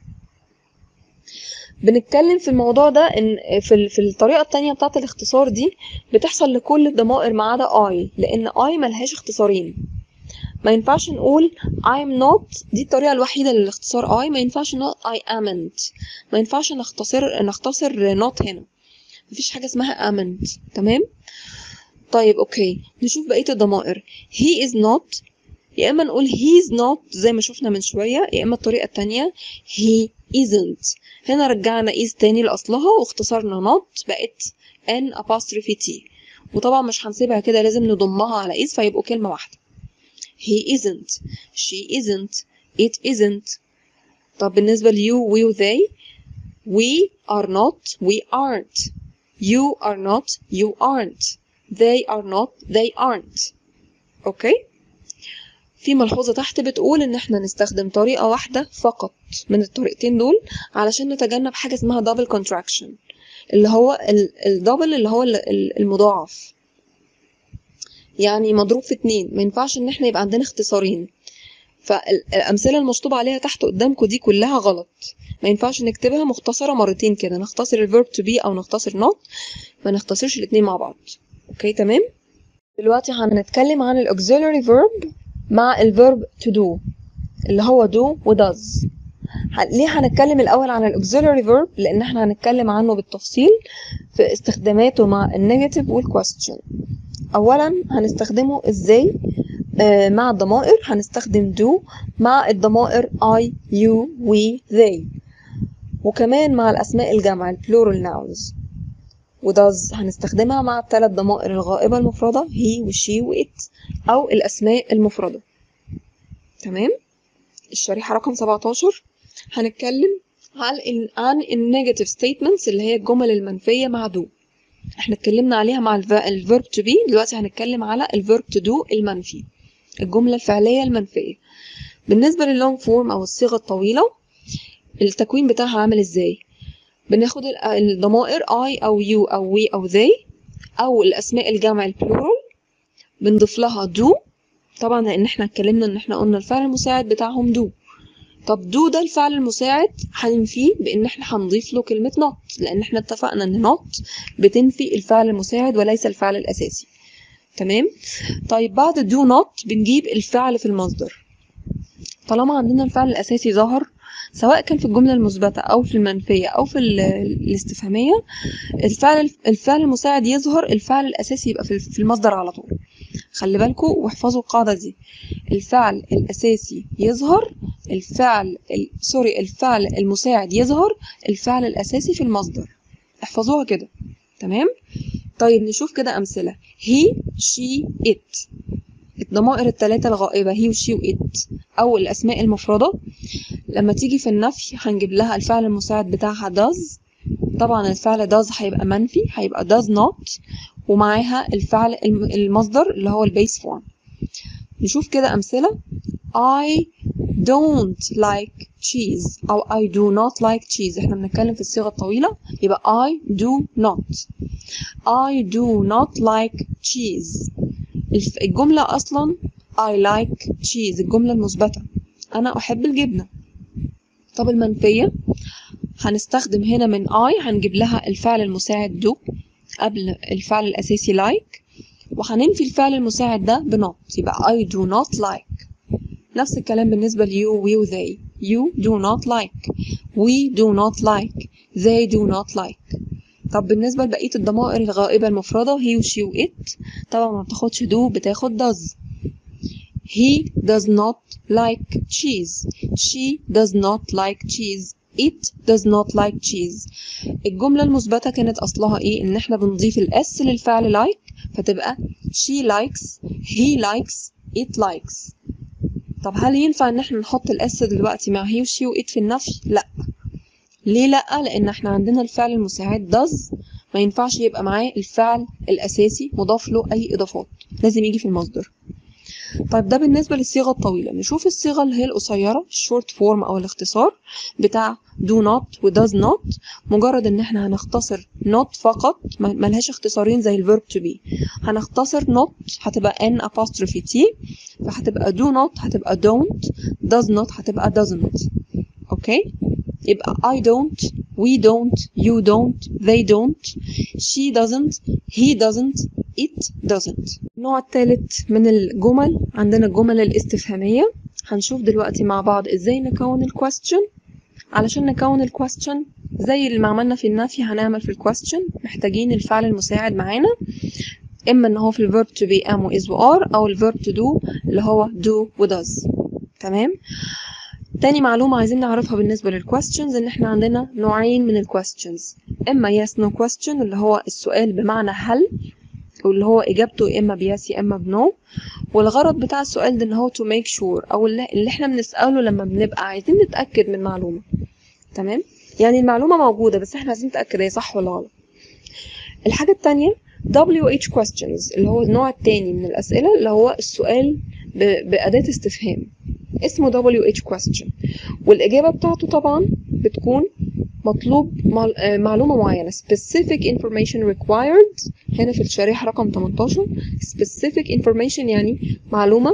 بنتكلم في الموضوع ده ان في في الطريقه التانية بتاعه الاختصار دي بتحصل لكل الضمائر ما عدا I لان I ملهاش اختصارين ما ينفعش نقول I'm not دي الطريقه الوحيده للاختصار I ما ينفعش نقول I amn't ما ينفعش نختصر نختصر not هنا مفيش حاجه اسمها amn't تمام طيب اوكي نشوف بقيه الضمائر he is not يا اما نقول he's not زي ما شفنا من شويه يا اما الطريقه التانية he isn't هنا رجعنا is تاني لأصلها واختصرنا not بقت n apostrophe t وطبعا مش هنسيبها كده لازم نضمها على is فيبقوا كلمة واحدة he isn't she isn't it isn't طب بالنسبة ليو we و they we are not we aren't you are not you aren't they are not they aren't اوكي في ملحوظة تحت بتقول إن إحنا نستخدم طريقة واحدة فقط من الطريقتين دول علشان نتجنب حاجة اسمها double contraction اللي هو الدبل اللي هو المضاعف يعني مضروب في اتنين ما ينفعش إن إحنا يبقى عندنا اختصارين فالأمثلة المشطوبة عليها تحت قدامكم دي كلها غلط ما ينفعش نكتبها مختصرة مرتين كده نختصر الverb to be أو نختصر not ما نختصرش الاتنين مع بعض أوكي تمام دلوقتي هنتكلم عن الauxiliary verb مع الفيرب to do اللي هو do و does ه- ليه هنتكلم الأول عن الأوكسيلري فيرب لأن احنا هنتكلم عنه بالتفصيل في استخداماته مع النيجاتيف والكويستشن أولا هنستخدمه ازاي آه، مع الضمائر هنستخدم do مع الضمائر I, you, we, they وكمان مع الأسماء الجمع ال plural nouns وdoes هنستخدمها مع الثلاث ضمائر الغائبة المفردة he و she و it أو الأسماء المفردة تمام الشريحة رقم 17 هنتكلم عن ال عن النيجاتيف statements اللي هي الجمل المنفية مع do احنا اتكلمنا عليها مع الفيرب to be دلوقتي هنتكلم على الفيرب to do المنفي الجملة الفعلية المنفية بالنسبة لللونج فورم أو الصيغة الطويلة التكوين بتاعها عامل ازاي بناخد ال- الضمائر I أو you أو we أو they أو الأسماء الجمع البلورال بنضيف لها do طبعا لأن احنا اتكلمنا إن احنا قلنا الفعل المساعد بتاعهم do طب do ده الفعل المساعد هننفيه بإن احنا هنضيف له كلمة not لأن احنا اتفقنا إن not بتنفي الفعل المساعد وليس الفعل الأساسي تمام طيب بعد do not بنجيب الفعل في المصدر طالما عندنا الفعل الأساسي ظهر سواء كان في الجملة المثبتة أو في المنفية أو في ال- الاستفهامية الفعل الفعل المساعد يظهر الفعل الأساسي يبقى في في المصدر على طول خلي بالكوا واحفظوا القاعدة دي الفعل الأساسي يظهر الفعل ال- سوري الفعل المساعد يظهر الفعل الأساسي في المصدر احفظوها كده تمام طيب نشوف كده أمثلة he she it الضمائر الثلاثة الغائبة he وشي وإت أو الأسماء المفردة لما تيجي في النفي هنجيب لها الفعل المساعد بتاعها does طبعا الفعل does هيبقى منفي هيبقى does not ومعاها الفعل الم- المصدر اللي هو البيس فورم نشوف كده أمثلة I don't like cheese أو I do not like cheese احنا بنتكلم في الصيغة الطويلة يبقى I do not I do not like cheese الف- الجملة أصلا I like cheese الجملة المثبتة أنا أحب الجبنة طب المنفية هنستخدم هنا من I هنجيب لها الفعل المساعد do قبل الفعل الأساسي like وهننفي الفعل المساعد ده بنوت يبقى I do not like نفس الكلام بالنسبة ليو we و they you do not like we do not like they do not like طب بالنسبة لبقية الضمائر الغائبة المفردة he و she و it طبعا ما بتاخدش do بتاخد does he does not like cheese she does not like cheese it does not like cheese الجملة المثبتة كانت أصلها إيه؟ إن إحنا بنضيف الأس للفعل like فتبقى she likes he likes it likes طب هل ينفع إن إحنا نحط الأس دلوقتي مع he و she و it في النفي؟ لأ ليه لأ؟ لأن إحنا عندنا الفعل المساعد does ما ينفعش يبقى معاه الفعل الأساسي مضاف له أي إضافات لازم يجي في المصدر طيب ده بالنسبة للصيغة الطويلة نشوف الصيغة اللي هي القصيرة short form أو الاختصار بتاع do not و does not مجرد ان احنا هنختصر not فقط ما- ملهاش اختصارين زي الverb to be هنختصر not هتبقى n apostrophe t فهتبقى do not هتبقى don't does not هتبقى doesn't اوكي يبقى I don't we don't you don't they don't she doesn't he doesn't it doesn't النوع الثالث من الجمل عندنا الجمل الاستفهامية هنشوف دلوقتي مع بعض ازاي نكون ال question علشان نكون ال question زي اللي ما عملنا في النفي هنعمل في ال question محتاجين الفعل المساعد معانا اما ان هو في الverb to be am و is و are او الverb to do اللي هو do و does تمام تاني معلومة عايزين نعرفها بالنسبة للquestions إن إحنا عندنا نوعين من الquestions إما yes no question اللي هو السؤال بمعنى هل واللي هو إجابته يا إما بيس يا إما بنو والغرض بتاع السؤال ده إن هو to make sure أو اللي اللي إحنا بنسأله لما بنبقى عايزين نتأكد من معلومة تمام يعني المعلومة موجودة بس إحنا عايزين نتأكد هي صح ولا غلط الحاجة التانية WH questions اللي هو النوع التاني من الأسئلة اللي هو السؤال ب- بأداة استفهام اسمه WH question والإجابة بتاعته طبعا بتكون مطلوب مع- آه، معلومة معينة specific information required هنا في الشريحة رقم 18 specific information يعني معلومة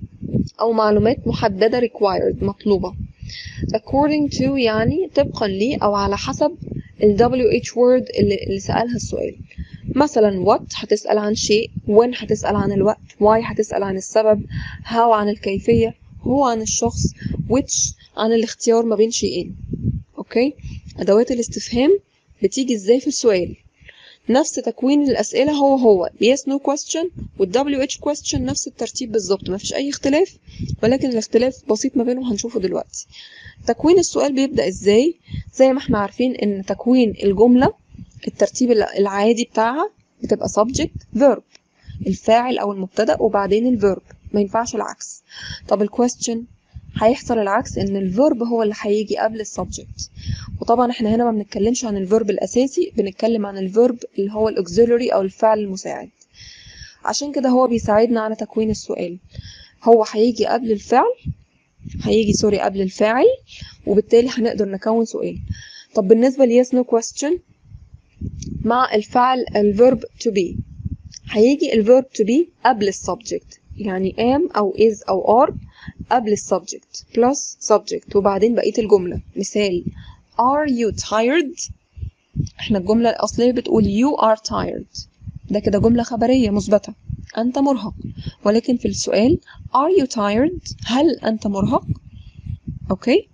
أو معلومات محددة required مطلوبة according to يعني طبقا لي أو على حسب ال WH word اللي, اللي سألها السؤال مثلا what هتسأل عن شيء when هتسأل عن الوقت why هتسأل عن السبب how عن الكيفية هو عن الشخص which عن الاختيار ما بين شيئين اوكي ادوات الاستفهام بتيجي ازاي في السؤال نفس تكوين الأسئلة هو هو yes no question وال WH question نفس الترتيب بالظبط مفيش أي اختلاف ولكن الاختلاف بسيط ما بينهم هنشوفه دلوقتي تكوين السؤال بيبدأ ازاي زي ما احنا عارفين ان تكوين الجملة الترتيب العادي بتاعها بتبقى subject verb الفاعل او المبتدأ وبعدين الفيرب ما ينفعش العكس طب الكويستشن هيحصل العكس ان الفيرب هو اللي هيجي قبل السبجكت وطبعا احنا هنا ما بنتكلمش عن الفيرب الاساسي بنتكلم عن الفيرب اللي هو الاكسيلري او الفعل المساعد عشان كده هو بيساعدنا على تكوين السؤال هو هيجي قبل الفعل هيجي سوري قبل الفاعل وبالتالي هنقدر نكون سؤال طب بالنسبة ليس نو question مع الفعل الفيرب to be هيجي الفيرب to be قبل السبجكت يعني am أو is أو are قبل السبجكت plus subject وبعدين بقية الجملة مثال are you tired احنا الجملة الأصلية بتقول you are tired ده كده جملة خبرية مثبتة أنت مرهق ولكن في السؤال are you tired هل أنت مرهق أوكي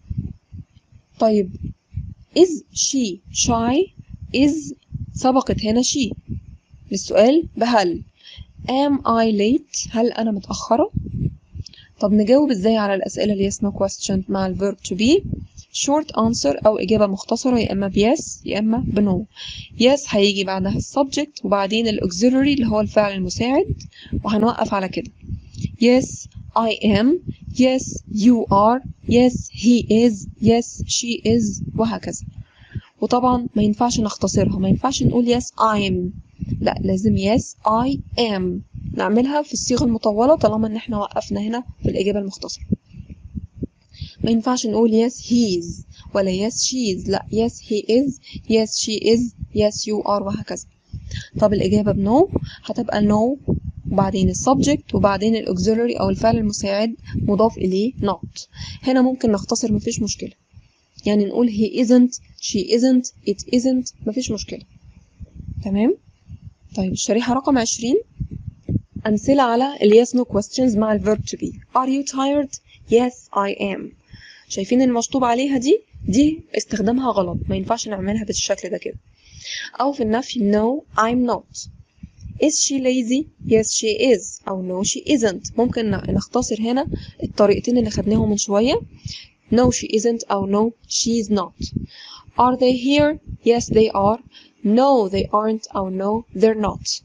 طيب is she shy is سبقت هنا she للسؤال بهل am I late هل أنا متأخرة طب نجاوب ازاي على الأسئلة اللي yes no question مع الverb to be short answer أو إجابة مختصرة يا إما ب yes يا إما ب no yes هيجي بعدها السبجكت وبعدين الauxiliary اللي هو الفعل المساعد وهنوقف على كده yes I am yes you are yes he is yes she is وهكذا وطبعا ما ينفعش نختصرها ما ينفعش نقول yes I'm لا لازم yes I am نعملها في الصيغة المطولة طالما ان احنا وقفنا هنا في الإجابة المختصرة ما ينفعش نقول yes he is ولا yes she is لا yes he is yes she is yes you are وهكذا طب الإجابة بنو هتبقى no وبعدين السبجكت وبعدين الأكسيلري أو الفعل المساعد مضاف إليه not هنا ممكن نختصر مفيش مشكلة يعني نقول he isn't she isn't it isn't مفيش مشكلة تمام طيب الشريحة رقم عشرين أمثلة على ال yes no questions مع ال verb to be are you tired yes I am شايفين المشطوب عليها دي دي استخدامها غلط ما ينفعش نعملها بالشكل ده كده أو في النفي no I'm not is she lazy yes she is أو no she isn't ممكن نختصر هنا الطريقتين اللي خدناهم من شوية no she isn't أو no she is not are they here yes they are no they aren't أو no they're not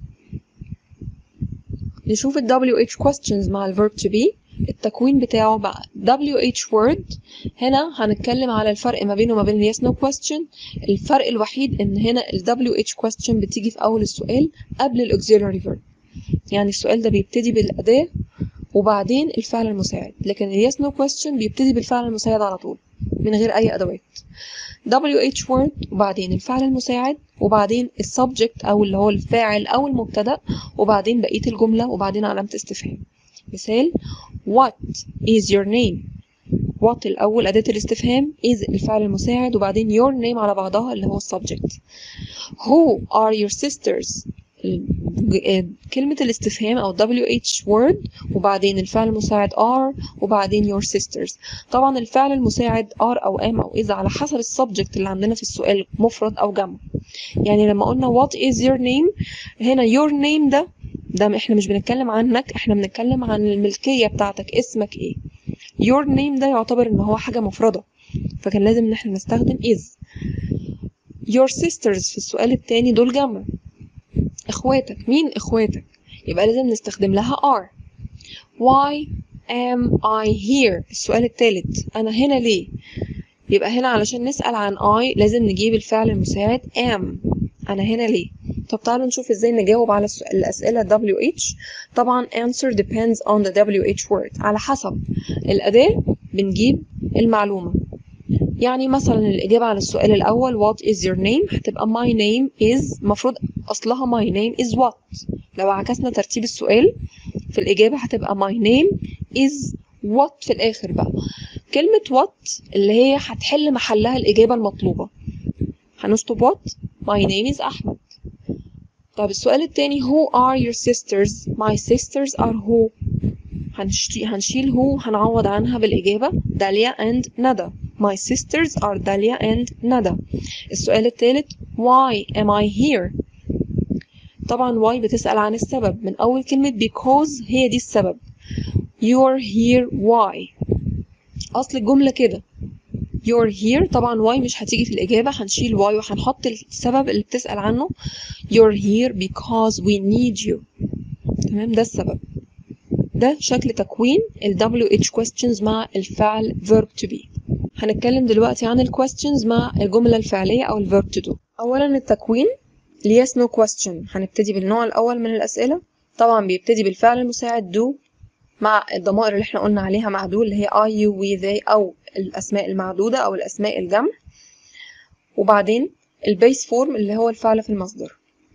نشوف ال WH questions مع ال verb to be التكوين بتاعه بقى WH word هنا هنتكلم على الفرق ما بينه وما بين ال yes no question الفرق الوحيد ان هنا ال WH question بتيجي في اول السؤال قبل ال auxiliary verb يعني السؤال ده بيبتدي بالأداة وبعدين الفعل المساعد لكن ال yes no question بيبتدي بالفعل المساعد على طول من غير أي أدوات WH word وبعدين الفعل المساعد وبعدين السبجكت أو اللي هو الفاعل أو المبتدأ وبعدين بقية الجملة وبعدين علامة استفهام مثال What is your name what الأول أداة الاستفهام is الفعل المساعد وبعدين your name على بعضها اللي هو السبجكت Who are your sisters كلمة الاستفهام أو WH word وبعدين الفعل المساعد are وبعدين your sisters طبعا الفعل المساعد are أو am أو is على حسب السبجكت اللي عندنا في السؤال مفرد أو جمع يعني لما قلنا what is your name هنا your name ده ده احنا مش بنتكلم عنك احنا بنتكلم عن الملكية بتاعتك اسمك ايه your name ده يعتبر ان هو حاجة مفردة فكان لازم ان احنا نستخدم is your sisters في السؤال التاني دول جمع اخواتك مين اخواتك يبقى لازم نستخدم لها are why am I here السؤال الثالث انا هنا ليه يبقى هنا علشان نسأل عن I لازم نجيب الفعل المساعد am انا هنا ليه طب تعالوا نشوف ازاي نجاوب على الأسئلة WH طبعا answer depends on the WH word على حسب الأداة بنجيب المعلومة يعني مثلا الإجابة على السؤال الأول what is your name هتبقى my name is مفروض أصلها my name is what لو عكسنا ترتيب السؤال في الإجابة هتبقى my name is what في الآخر بقى كلمة what اللي هي هتحل محلها الإجابة المطلوبة هنشطب what my name is أحمد طب السؤال التاني who are your sisters my sisters are who هنشتي- هنشيل هو هنعوض عنها بالإجابة داليا and ندى My sisters are Dahlia and ندى السؤال الثالث Why am I here طبعا why بتسأل عن السبب من أول كلمة because هي دي السبب You're here why أصل الجملة كده You're here طبعا why مش هتيجي في الإجابة هنشيل why وهنحط السبب اللي بتسأل عنه You're here because we need you تمام ده السبب ده شكل تكوين ال WH questions مع الفعل verb to be هنتكلم دلوقتي عن ال questions مع الجملة الفعلية أو ال verb to do أولا التكوين ال yes no question هنبتدي بالنوع الأول من الأسئلة طبعا بيبتدي بالفعل المساعد do مع الضمائر اللي احنا قلنا عليها مع do اللي هي I you we they أو الأسماء المعدودة أو الأسماء الجمع وبعدين البيس فورم اللي هو الفعل في المصدر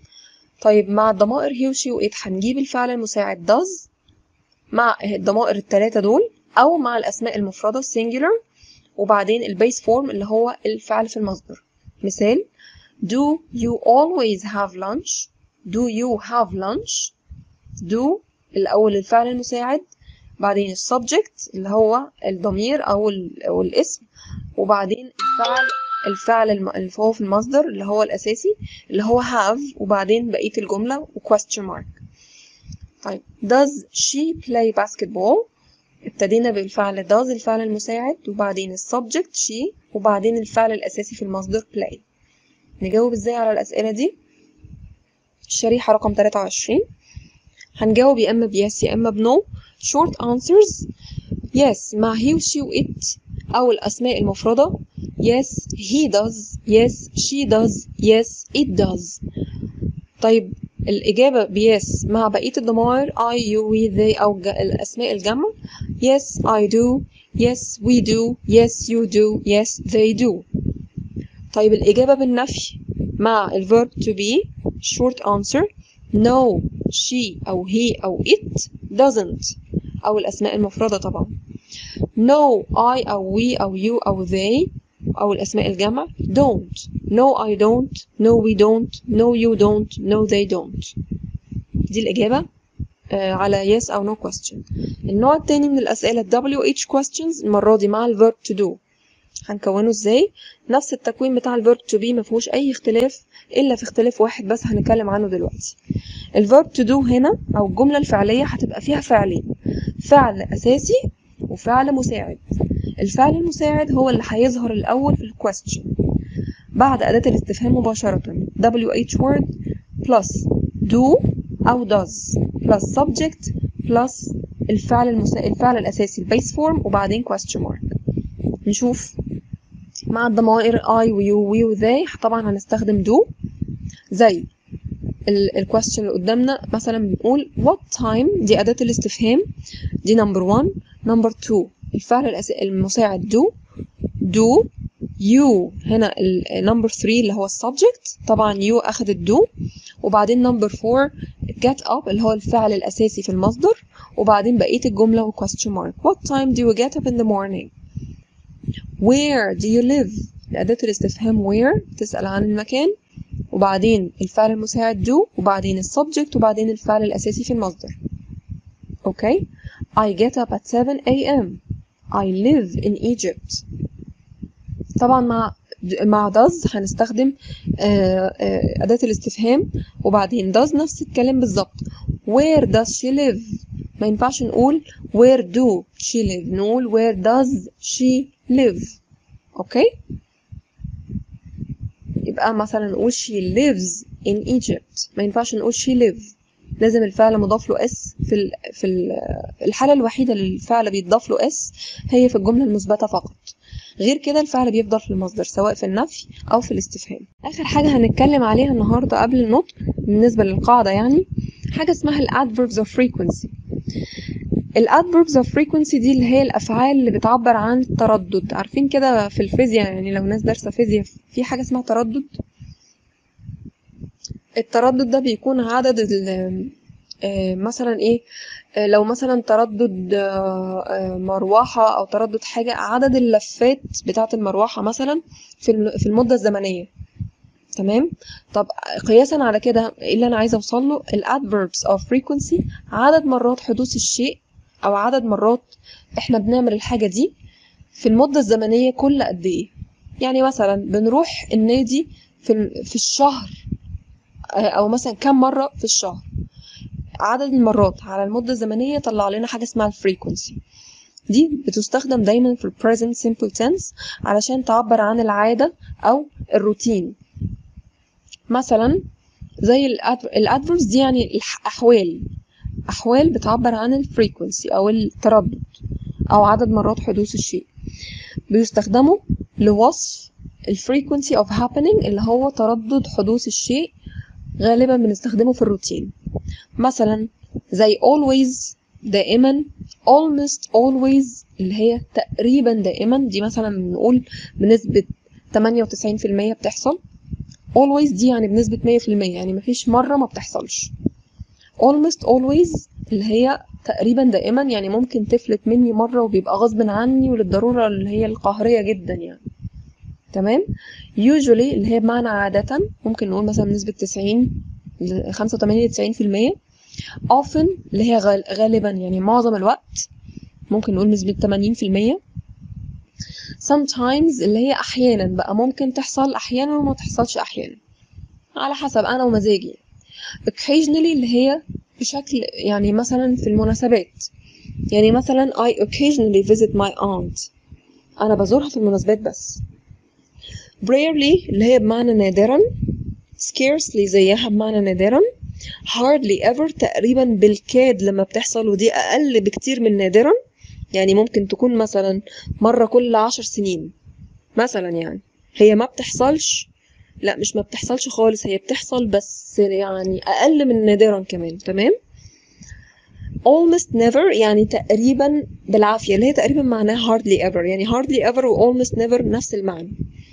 طيب مع الضمائر he و she و it هنجيب الفعل المساعد does مع الضمائر التلاتة دول أو مع الأسماء المفردة singular وبعدين البيس فورم اللي هو الفعل في المصدر مثال Do you always have lunch? Do you have lunch? Do الأول الفعل المساعد بعدين السبجكت اللي هو الضمير أو, ال- أو الاسم وبعدين الفعل الفعل الم- اللي هو في المصدر اللي هو الأساسي اللي هو have وبعدين بقية الجملة و question mark طيب does she play basketball ابتدينا بالفعل does الفعل المساعد وبعدين السبجكت she وبعدين الفعل الأساسي في المصدر play نجاوب ازاي على الأسئلة دي الشريحة رقم 23 هنجاوب يا إما بيس يا إما بنو short answers yes مع he و she و it أو الأسماء المفردة yes he does yes she does yes it does طيب الإجابة بيس مع بقية الضمائر I you we they أو ج- الأسماء الجمع yes I do yes we do yes you do yes they do طيب الإجابة بالنفي مع ال verb to be short answer no she أو he أو it doesn't أو الأسماء المفردة طبعا no I أو we أو you أو they أو الأسماء الجمع don't no I don't no we don't no you don't no they don't دي الإجابة آه، على yes أو no question النوع التاني من الأسئلة WH questions المرة دي مع ال verb to do هنكونه ازاي نفس التكوين بتاع ال verb to be مفيهوش أي اختلاف إلا في اختلاف واحد بس هنتكلم عنه دلوقتي ال verb to do هنا أو الجملة الفعلية هتبقى فيها فعلين فعل أساسي وفعل مساعد الفعل المساعد هو اللي هيظهر الأول في ال question بعد أداة الاستفهام مباشرة WH word plus do أو does plus subject plus الفعل المسا... الفعل الأساسي البيس فورم وبعدين question mark نشوف مع الضمائر I و you we و they طبعا هنستخدم do زي ال ال question اللي قدامنا مثلا بنقول what time دي أداة الاستفهام دي number one number two الفعل الأس... المساعد do do you هنا ال number three اللي هو السبجكت طبعا you أخدت do وبعدين number four get up اللي هو الفعل الأساسي في المصدر وبعدين بقية الجملة و question mark what time do you get up in the morning where do you live أداة الاستفهام where تسأل عن المكان وبعدين الفعل المساعد do وبعدين السبجكت وبعدين الفعل الأساسي في المصدر okay I get up at 7 a.m. I live in Egypt طبعا مع مع does هنستخدم آه، آه، أداة الاستفهام وبعدين does نفس الكلام بالظبط where does she live ما ينفعش نقول where do she live نقول where does she live اوكي يبقى مثلا نقول she lives in Egypt ما ينفعش نقول she live لازم الفعل مضاف له اس في ال في ال الحالة الوحيدة اللي الفعل بيتضاف له اس هي في الجملة المثبتة فقط غير كده الفعل بيفضل في المصدر سواء في النفي أو في الاستفهام آخر حاجة هنتكلم عليها النهاردة قبل النطق بالنسبة للقاعدة يعني حاجة اسمها ال adverbs of frequency ال adverbs of frequency دي اللي هي الأفعال اللي بتعبر عن التردد عارفين كده في الفيزياء يعني لو ناس دارسة فيزياء في حاجة اسمها تردد التردد ده بيكون عدد ال آه، مثلا ايه آه، لو مثلا تردد آه، آه، مروحة أو تردد حاجة عدد اللفات بتاعة المروحة مثلا في الم- في المدة الزمنية تمام طب قياسا على كده ايه اللي انا عايزه اوصل له ال adverbs of frequency عدد مرات حدوث الشيء او عدد مرات احنا بنعمل الحاجة دي في المدة الزمنية كل قد ايه يعني مثلا بنروح النادي في ال- في الشهر آه، او مثلا كم مرة في الشهر عدد المرات على المدة الزمنية طلع لنا حاجة اسمها الفريكونسي دي بتستخدم دايما في ال present simple tense علشان تعبر عن العادة أو الروتين مثلا زي الادفربs دي يعني الأحوال أحوال بتعبر عن الفريكونسي أو التردد أو عدد مرات حدوث الشيء بيستخدموا لوصف الفريكونسي of happening اللي هو تردد حدوث الشيء غالبا بنستخدمه في الروتين مثلا زي always دائما almost always اللي هي تقريبا دائما دي مثلا بنقول بنسبة 98% بتحصل always دي يعني بنسبة 100% يعني مفيش مرة ما بتحصلش almost always اللي هي تقريبا دائما يعني ممكن تفلت مني مرة وبيبقى غصب عني وللضرورة اللي هي القهرية جدا يعني تمام usually اللي هي بمعنى عادة ممكن نقول مثلا بنسبة 90 ل 85 ل 90% often اللي هي غال- غالبا يعني معظم الوقت ممكن نقول نسبة 80% sometimes اللي هي أحيانا بقى ممكن تحصل أحيانا وما تحصلش أحيانا على حسب أنا ومزاجي occasionally اللي هي بشكل يعني مثلا في المناسبات يعني مثلا I occasionally visit my aunt أنا بزورها في المناسبات بس rarely اللي هي بمعنى نادرا scarcely زيها بمعنى نادرا hardly ever تقريبا بالكاد لما بتحصل ودي أقل بكتير من نادرا يعني ممكن تكون مثلا مرة كل عشر سنين مثلا يعني هي ما بتحصلش لا مش ما بتحصلش خالص هي بتحصل بس يعني أقل من نادرا كمان تمام almost never يعني تقريبا بالعافية اللي هي تقريبا معناها hardly ever يعني hardly ever و almost never نفس المعنى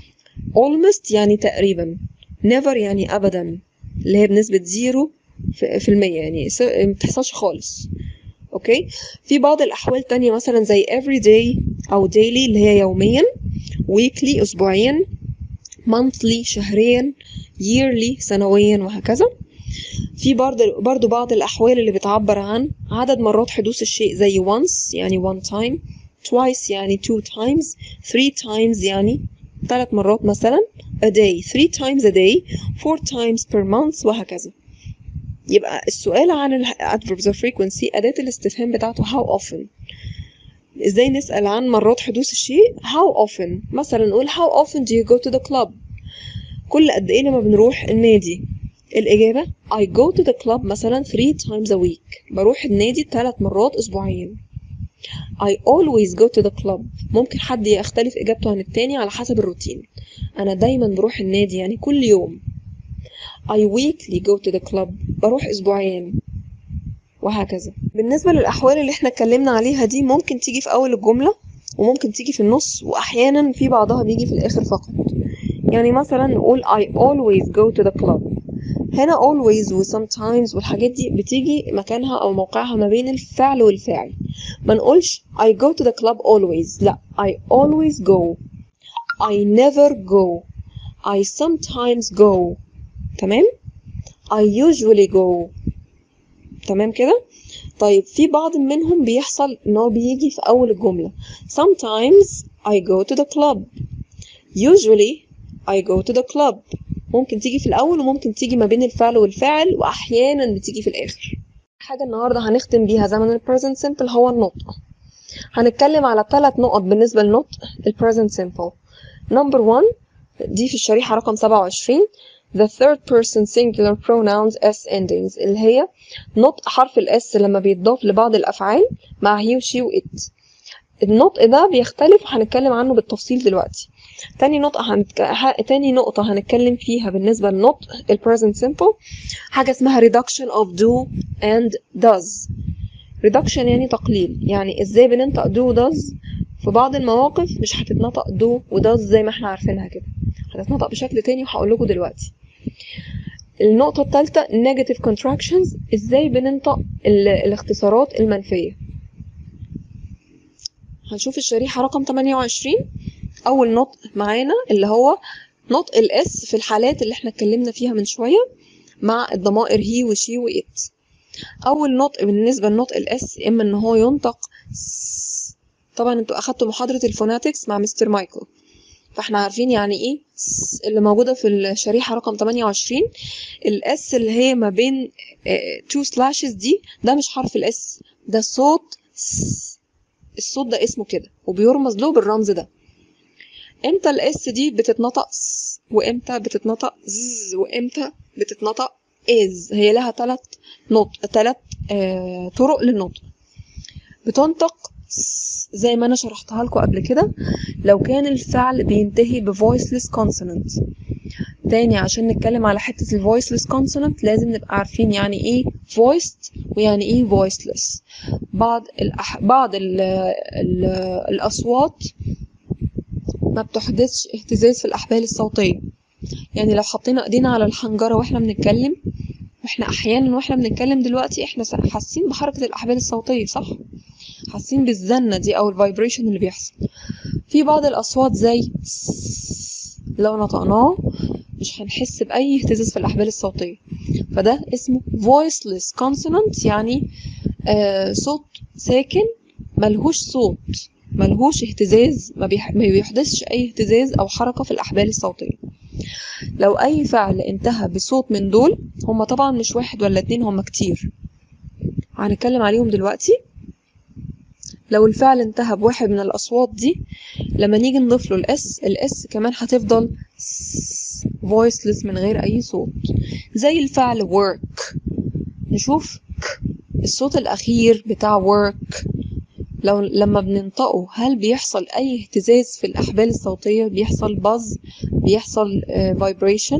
almost يعني تقريبا never يعني أبدا اللي هي بنسبة زيرو في في المية يعني س- ما بتحصلش خالص اوكي في بعض الأحوال تانية مثلا زي every day أو daily اللي هي يوميا weekly أسبوعيا monthly شهريا yearly سنويا وهكذا في برضه برضه بعض الأحوال اللي بتعبر عن عدد مرات حدوث الشيء زي once يعني one time twice يعني two times three times يعني ثلاث مرات مثلا a day three times a day four times per month وهكذا يبقى السؤال عن ال adverbs of frequency أداة الاستفهام بتاعته how often ازاي نسأل عن مرات حدوث الشيء how often مثلا نقول how often do you go to the club كل قد ايه لما بنروح النادي الإجابة I go to the club مثلا three times a week بروح النادي ثلاث مرات أسبوعيا I always go to the club ممكن حد يختلف إجابته عن التاني على حسب الروتين أنا دايما بروح النادي يعني كل يوم I weekly go to the club بروح أسبوعيا وهكذا بالنسبة للأحوال اللي احنا اتكلمنا عليها دي ممكن تيجي في أول الجملة وممكن تيجي في النص وأحيانا في بعضها بيجي في الآخر فقط يعني مثلا نقول I always go to the club هنا always و sometimes والحاجات دي بتيجي مكانها أو موقعها ما بين الفعل والفاعل ما نقولش I go to the club always لا I always go I never go I sometimes go تمام I usually go تمام كده طيب في بعض منهم بيحصل ان هو بيجي في اول الجملة sometimes I go to the club usually I go to the club ممكن تيجي في الاول وممكن تيجي ما بين الفعل والفاعل واحيانا بتيجي في الاخر حاجة النهاردة هنختم بيها زمن ال present simple هو النطق هنتكلم على ثلاث نقط بالنسبة للنطق ال present simple number one دي في الشريحة رقم 27 the third person singular pronouns s endings اللي هي نطق حرف الاس لما بيتضاف لبعض الافعال مع he و she و it النطق ده بيختلف وهنتكلم عنه بالتفصيل دلوقتي تاني نقطة هنتك... ه... تاني نقطة هنتكلم فيها بالنسبة للنطق ال present simple حاجة اسمها reduction of do and does reduction يعني تقليل يعني ازاي بننطق do و does في بعض المواقف مش هتتنطق do و does زي ما احنا عارفينها كده هتتنطق بشكل تاني وهقول لكم دلوقتي النقطة الثالثة negative contractions ازاي بننطق ال... الاختصارات المنفية هنشوف الشريحة رقم 28 أول نطق معانا اللي هو نطق الاس في الحالات اللي احنا اتكلمنا فيها من شوية مع الضمائر هي وشي وإت اول نطق بالنسبه لنطق الاس اما ان هو ينطق س طبعا انتوا اخدتوا محاضره الفوناتكس مع مستر مايكل فاحنا عارفين يعني ايه س اللي موجوده في الشريحه رقم 28 الاس اللي هي ما بين تو سلاشز دي ده مش حرف الاس ده صوت س الصوت ده اسمه كده وبيرمز له بالرمز ده امتى الاس دي بتتنطق س وامتى بتتنطق ز وامتى بتتنطق از هي لها ثلاث نطق ثلاث آه طرق للنطق بتنطق س زي ما انا شرحتها لكم قبل كده لو كان الفعل بينتهي بفويسلس كونسونانت تاني عشان نتكلم على حتة الفويسلس كونسونانت لازم نبقى عارفين يعني ايه voiced ويعني ايه voiceless بعض الأح... بعض ال... ال... الأصوات ما بتحدثش اهتزاز في الأحبال الصوتية يعني لو حطينا ايدينا على الحنجرة واحنا بنتكلم واحنا احيانا واحنا بنتكلم دلوقتي احنا حاسين بحركة الأحبال الصوتية صح حاسين بالزنة دي او الفايبريشن اللي بيحصل في بعض الأصوات زي لو نطقناه مش هنحس بأي اهتزاز في الأحبال الصوتية فده اسمه voiceless consonant يعني آه صوت ساكن ملهوش صوت ملهوش اهتزاز ما, بيح... ما بيحدثش أي اهتزاز أو حركة في الأحبال الصوتية لو أي فعل انتهى بصوت من دول هما طبعا مش واحد ولا اتنين هما كتير هنتكلم عليهم دلوقتي لو الفعل انتهى بواحد من الأصوات دي لما نيجي نضيف له الاس الاس كمان هتفضل voiceless من غير أي صوت زي الفعل work نشوف الصوت الأخير بتاع work لو لما بننطقه هل بيحصل أي اهتزاز في الأحبال الصوتية بيحصل buzz بيحصل uh, vibration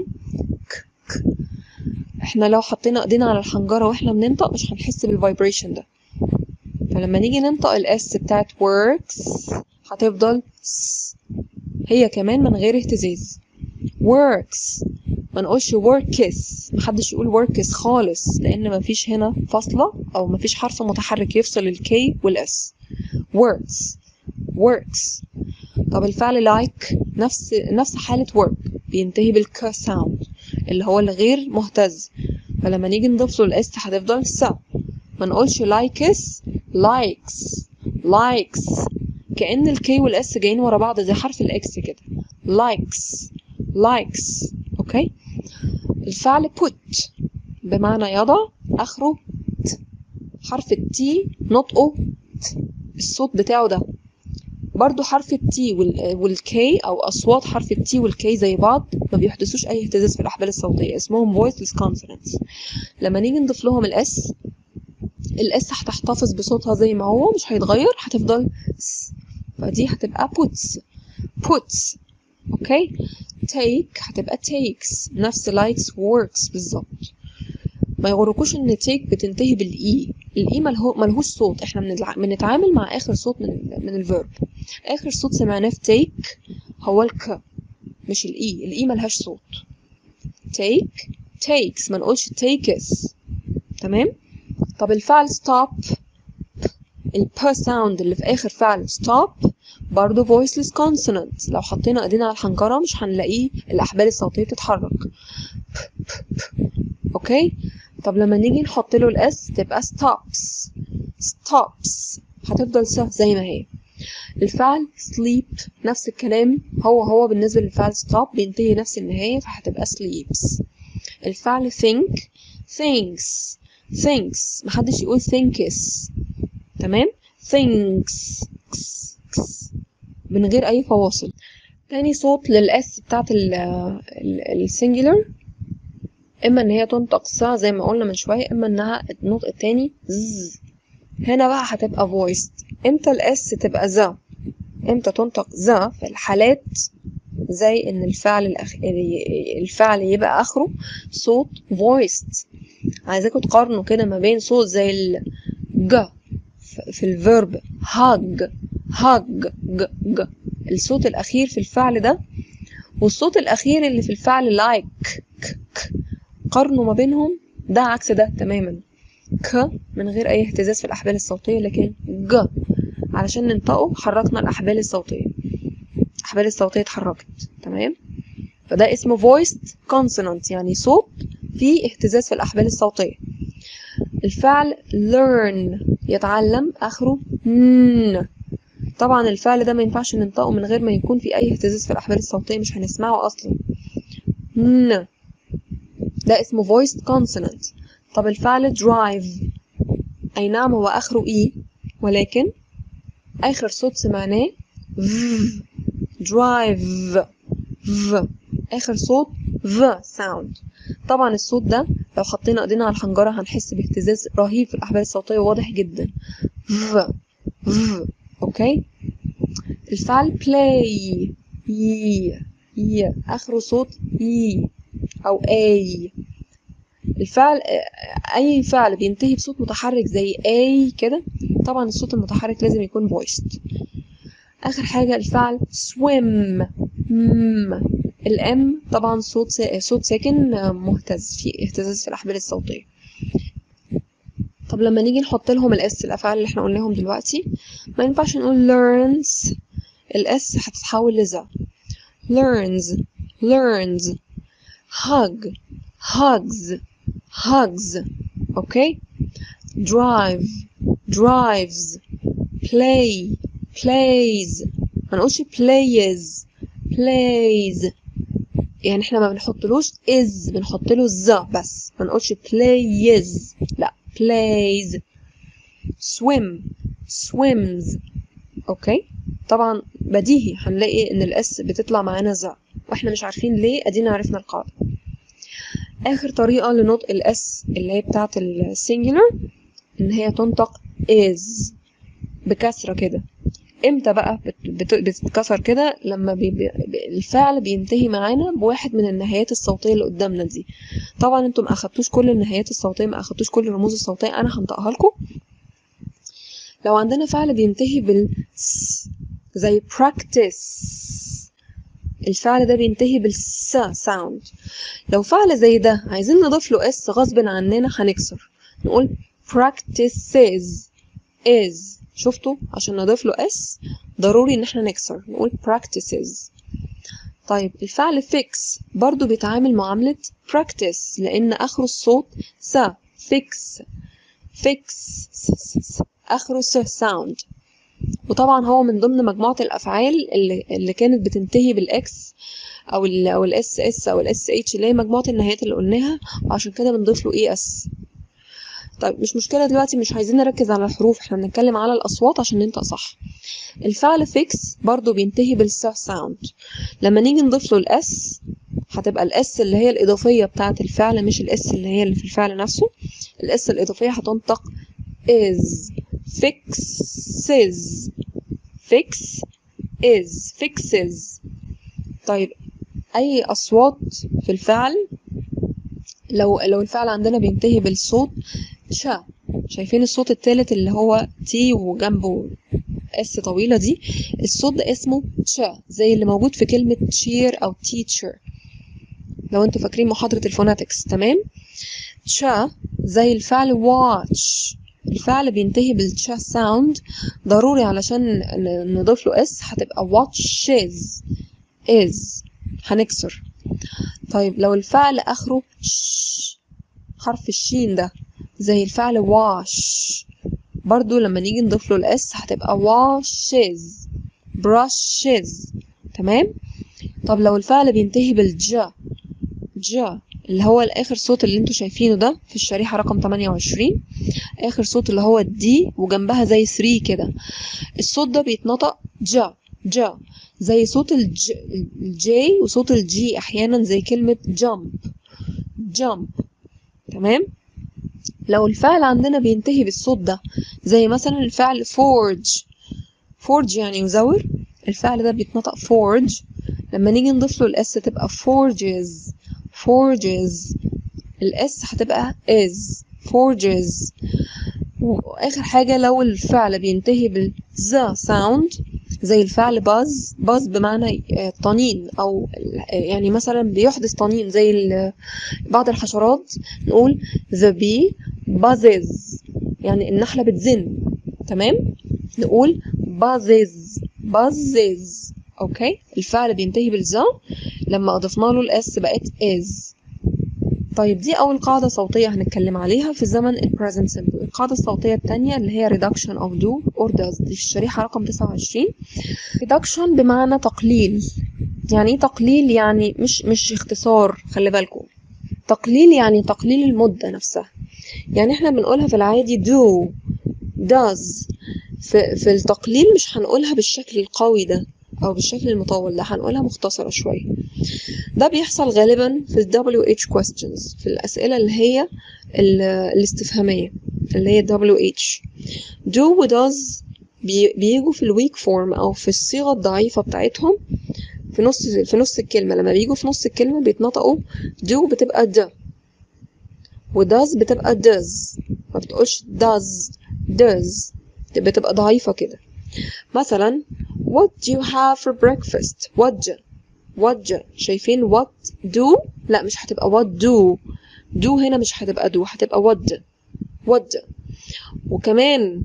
احنا لو حطينا ايدينا على الحنجرة واحنا بننطق مش هنحس بالفايبريشن ده فلما نيجي ننطق الاس بتاعت works هتفضل هي كمان من غير اهتزاز works ما نقولش workis محدش يقول workis خالص لان مفيش هنا فاصلة او مفيش حرف متحرك يفصل الكي والاس works works طب الفعل like نفس نفس حالة work بينتهي بالك ساوند اللي هو الغير مهتز فلما نيجي نضيف له الاس هتفضل س ما نقولش likes likes likes كأن الكي والاس جايين ورا بعض زي حرف الاكس كده likes likes اوكي الفعل put بمعنى يضع اخره ت حرف التي نطقه ت الصوت بتاعه ده برضو حرف التي والكي او اصوات حرف التي والكي زي بعض ما بيحدثوش اي اهتزاز في الاحبال الصوتيه اسمهم voiceless consonants لما نيجي نضيف لهم الاس الاس هتحتفظ بصوتها زي ما هو مش هيتغير هتفضل س فدي هتبقى puts puts اوكي take هتبقى takes نفس likes works بالظبط ما يغركوش ان take بتنتهي بالاي الاي ملهو ملهوش صوت احنا بنتعامل مع اخر صوت من من الفيرب اخر صوت سمعناه في take هو الك مش الاي الاي ملهاش صوت take takes ما نقولش takes تمام طب الفعل stop الب ساوند اللي في اخر فعل stop برضه voiceless consonant لو حطينا ايدينا على الحنجرة مش هنلاقيه الاحبال الصوتية بتتحرك اوكي طب لما نيجي نحط له الاس تبقى stops stops هتفضل س زي ما هي الفعل sleep نفس الكلام هو هو بالنسبة للفعل stop بينتهي نفس النهاية فهتبقى sleeps الفعل think thinks thinks محدش يقول thinks تمام thinks من غير اي فواصل تاني صوت للاس بتاعت السنجلر اما ان هي تنطق سا زي ما قلنا من شويه اما انها النطق التاني ز هنا بقى هتبقى voiced امتى الاس تبقى ذا امتى تنطق ذا في الحالات زي ان الفعل الأخ... الفعل يبقى اخره صوت voiced عايزاكم تقارنوا كده ما بين صوت زي ال ج في الفيرب hug hug ج ج الصوت الأخير في الفعل ده والصوت الأخير اللي في الفعل like ك ك قارنوا ما بينهم ده عكس ده تماما ك من غير أي اهتزاز في الأحبال الصوتية لكن ج علشان ننطقه حركنا الأحبال الصوتية الأحبال الصوتية اتحركت تمام فده اسمه voiced consonant يعني صوت فيه اهتزاز في الأحبال الصوتية الفعل learn يتعلم اخره ن طبعا الفعل ده ما ينفعش ننطقه من غير ما يكون في اي اهتزاز في الاحبال الصوتيه مش هنسمعه اصلا ن ده اسمه voiced consonant طب الفعل drive اي نعم هو اخره اي ولكن اخر صوت سمعناه v drive v اخر صوت v sound طبعا الصوت ده لو حطينا ايدينا على الحنجره هنحس باهتزاز رهيب في الاحبال الصوتيه واضح جدا v v اوكي الفعل play ي ي اخره صوت ي او اي الفعل اي فعل بينتهي بصوت متحرك زي اي كده طبعا الصوت المتحرك لازم يكون voiced اخر حاجه الفعل swim م الام طبعا صوت سا... صوت ساكن مهتز في اهتزاز في الاحبال الصوتيه طب لما نيجي نحط لهم الاس الافعال اللي احنا قلناهم دلوقتي ما ينفعش نقول learns الاس هتتحول لذا learns learns hug hugs hugs اوكي drive drives play plays ما نقولش plays plays يعني احنا ما بنحطلوش is بنحط له ذا بس ما نقولش plays لا plays swim swims اوكي طبعا بديهي هنلاقي ان الاس بتطلع معانا ذا واحنا مش عارفين ليه ادينا عرفنا القاعده اخر طريقه لنطق الاس اللي هي بتاعه السنجولار ان هي تنطق is بكسره كده امتى بقى بت- بتتكسر كده لما بي بي الفعل بينتهي معانا بواحد من النهايات الصوتيه اللي قدامنا دي طبعا انتم ما اخدتوش كل النهايات الصوتيه ما اخدتوش كل الرموز الصوتيه انا هنطقها لكم لو عندنا فعل بينتهي بال س زي practice الفعل ده بينتهي بالس ساوند لو فعل زي ده عايزين نضيف له اس غصب عننا هنكسر نقول practices is شفتوا عشان نضيف له اس ضروري ان احنا نكسر نقول practices طيب الفعل fix برضو بيتعامل معاملة practice لان اخره الصوت س fix fix اخره س sound وطبعا هو من ضمن مجموعة الافعال اللي, اللي كانت بتنتهي بالاكس او ال او الاس اس او الاس اتش اللي هي مجموعة النهايات اللي قلناها وعشان كده بنضيف له اي اس طيب مش مشكلة دلوقتي مش عايزين نركز على الحروف احنا بنتكلم على الأصوات عشان ننطق صح الفعل فيكس برضو بينتهي بالس ساوند لما نيجي نضيف له الاس هتبقى الاس اللي هي الإضافية بتاعة الفعل مش الاس اللي هي اللي في الفعل نفسه الاس الإضافية هتنطق is fixes fix is fixes طيب أي أصوات في الفعل لو لو الفعل عندنا بينتهي بالصوت شا شايفين الصوت الثالث اللي هو تي وجنبه اس طويلة دي الصوت ده اسمه تشا زي اللي موجود في كلمة cheer أو teacher لو انتوا فاكرين محاضرة الفوناتكس تمام تشا زي الفعل watch الفعل بينتهي بالتشا ساوند ضروري علشان نضيف له اس هتبقى watches is هنكسر طيب لو الفعل اخره ش حرف الشين ده زي الفعل wash برضو لما نيجي نضيف له الاس هتبقى washes brushes تمام طب لو الفعل بينتهي بالجا جا اللي هو الاخر صوت اللي انتوا شايفينه ده في الشريحة رقم 28 اخر صوت اللي هو الدي وجنبها زي 3 كده الصوت ده بيتنطق جا جا زي صوت الج... الجي وصوت الجي احيانا زي كلمة jump jump تمام لو الفعل عندنا بينتهي بالصوت ده زي مثلا الفعل forge forge يعني يزور الفعل ده بيتنطق forge لما نيجي نضيف له الاس تبقى forges forges الاس هتبقى is forges واخر حاجة لو الفعل بينتهي بالذا ساوند زي الفعل باز باز بمعنى طنين او يعني مثلا بيحدث طنين زي بعض الحشرات نقول the bee buzzes يعني النحلة بتزن تمام نقول buzzes buzzes اوكي الفعل بينتهي بالذا لما اضفنا له الاس بقت is طيب دي أول قاعدة صوتية هنتكلم عليها في الزمن ال present simple القاعدة الصوتية التانية اللي هي reduction of do or does دي في الشريحة رقم 29 reduction بمعنى تقليل يعني ايه تقليل يعني مش مش اختصار خلي بالكم تقليل يعني تقليل المدة نفسها يعني احنا بنقولها في العادي do does في, في التقليل مش هنقولها بالشكل القوي ده او بالشكل المطول ده هنقولها مختصرة شوية ده بيحصل غالبا في ال WH questions في الأسئلة اللي هي ال- الاستفهامية اللي هي WH do و does بي- بيجوا في الويك فورم أو في الصيغة الضعيفة بتاعتهم في نص في نص الكلمة لما بيجوا في نص الكلمة بيتنطقوا do بتبقى د و does بتبقى does ما بتقولش does does بتبقى ضعيفة كده مثلا what do you have for breakfast what what شايفين what do لا مش هتبقى what do do هنا مش هتبقى do هتبقى what what وكمان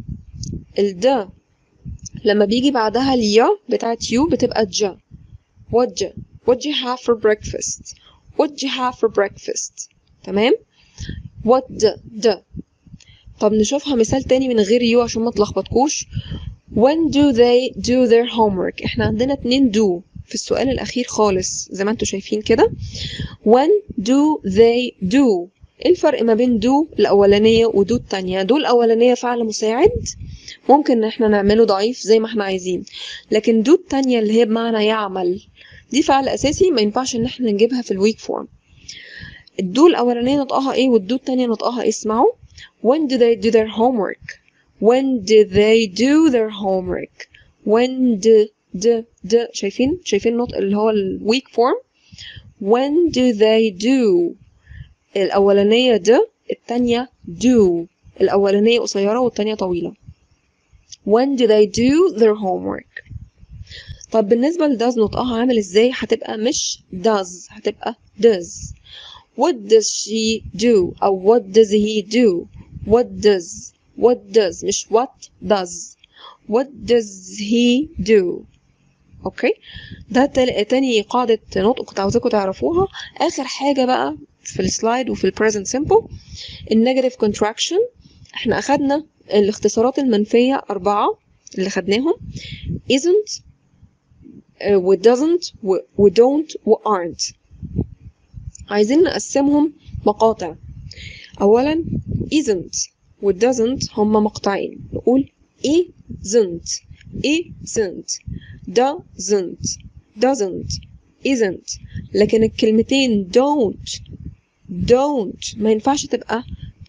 الد لما بيجي بعدها اليا بتاعت you بتبقى جا what ج what do you have for breakfast what do you have for breakfast تمام what د د طب نشوفها مثال تاني من غير you عشان ما تلخبطكوش when do they do their homework احنا عندنا اتنين do في السؤال الأخير خالص زي ما انتوا شايفين كده when do they do ايه الفرق ما بين do الأولانية و do التانية do الأولانية فعل مساعد ممكن ان احنا نعمله ضعيف زي ما احنا عايزين لكن do التانية اللي هي بمعنى يعمل دي فعل أساسي ما ينفعش ان احنا نجيبها في الويك فورم الدو الأولانية نطقها ايه والدو التانية نطقها ايه اسمعوا when do they do their homework when do they do their homework when do د د شايفين شايفين النطق اللي هو الويك فورم when do they do الأولانية د التانية do الأولانية قصيرة والتانية طويلة when do they do their homework طب بالنسبة ل does نطقها عامل ازاي هتبقى مش does هتبقى does what does she do أو what does he do what does what does مش what does what does he do اوكي ده تل- تاني قاعدة نطق كنت عاوزاكم تعرفوها اخر حاجة بقى في السلايد وفي البريزنت سيمبل النيجاتيف كونتراكشن احنا اخدنا الاختصارات المنفية اربعة اللي خدناهم isn't uh, و doesn't و, و don't و aren't عايزين نقسمهم مقاطع اولا isn't و doesn't هما مقطعين نقول isn't isn't doesn't doesn't isn't لكن الكلمتين don't don't ما ينفعش تبقى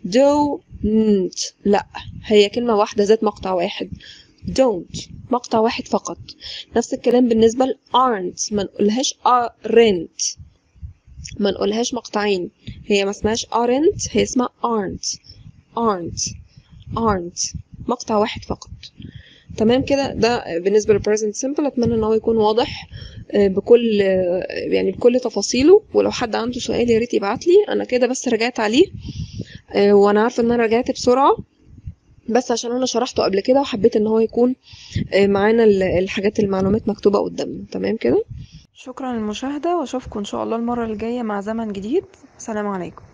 don't لا هي كلمة واحدة ذات مقطع واحد don't مقطع واحد فقط نفس الكلام بالنسبة ل aren't ما نقولهاش aren't ما نقولهاش مقطعين هي ما اسمهاش aren't هي اسمها aren't aren't aren't مقطع واحد فقط تمام كده ده بالنسبة للبريزنت سيمبل اتمنى ان هو يكون واضح آه، بكل آه، يعني بكل تفاصيله ولو حد عنده سؤال يا ريت يبعت لي انا كده بس رجعت عليه آه، وانا عارفه ان انا رجعت بسرعه بس عشان انا شرحته قبل كده وحبيت ان هو يكون آه، معانا ال- الحاجات المعلومات مكتوبه قدامنا تمام كده شكرا للمشاهدة واشوفكم ان شاء الله المرة الجاية مع زمن جديد سلام عليكم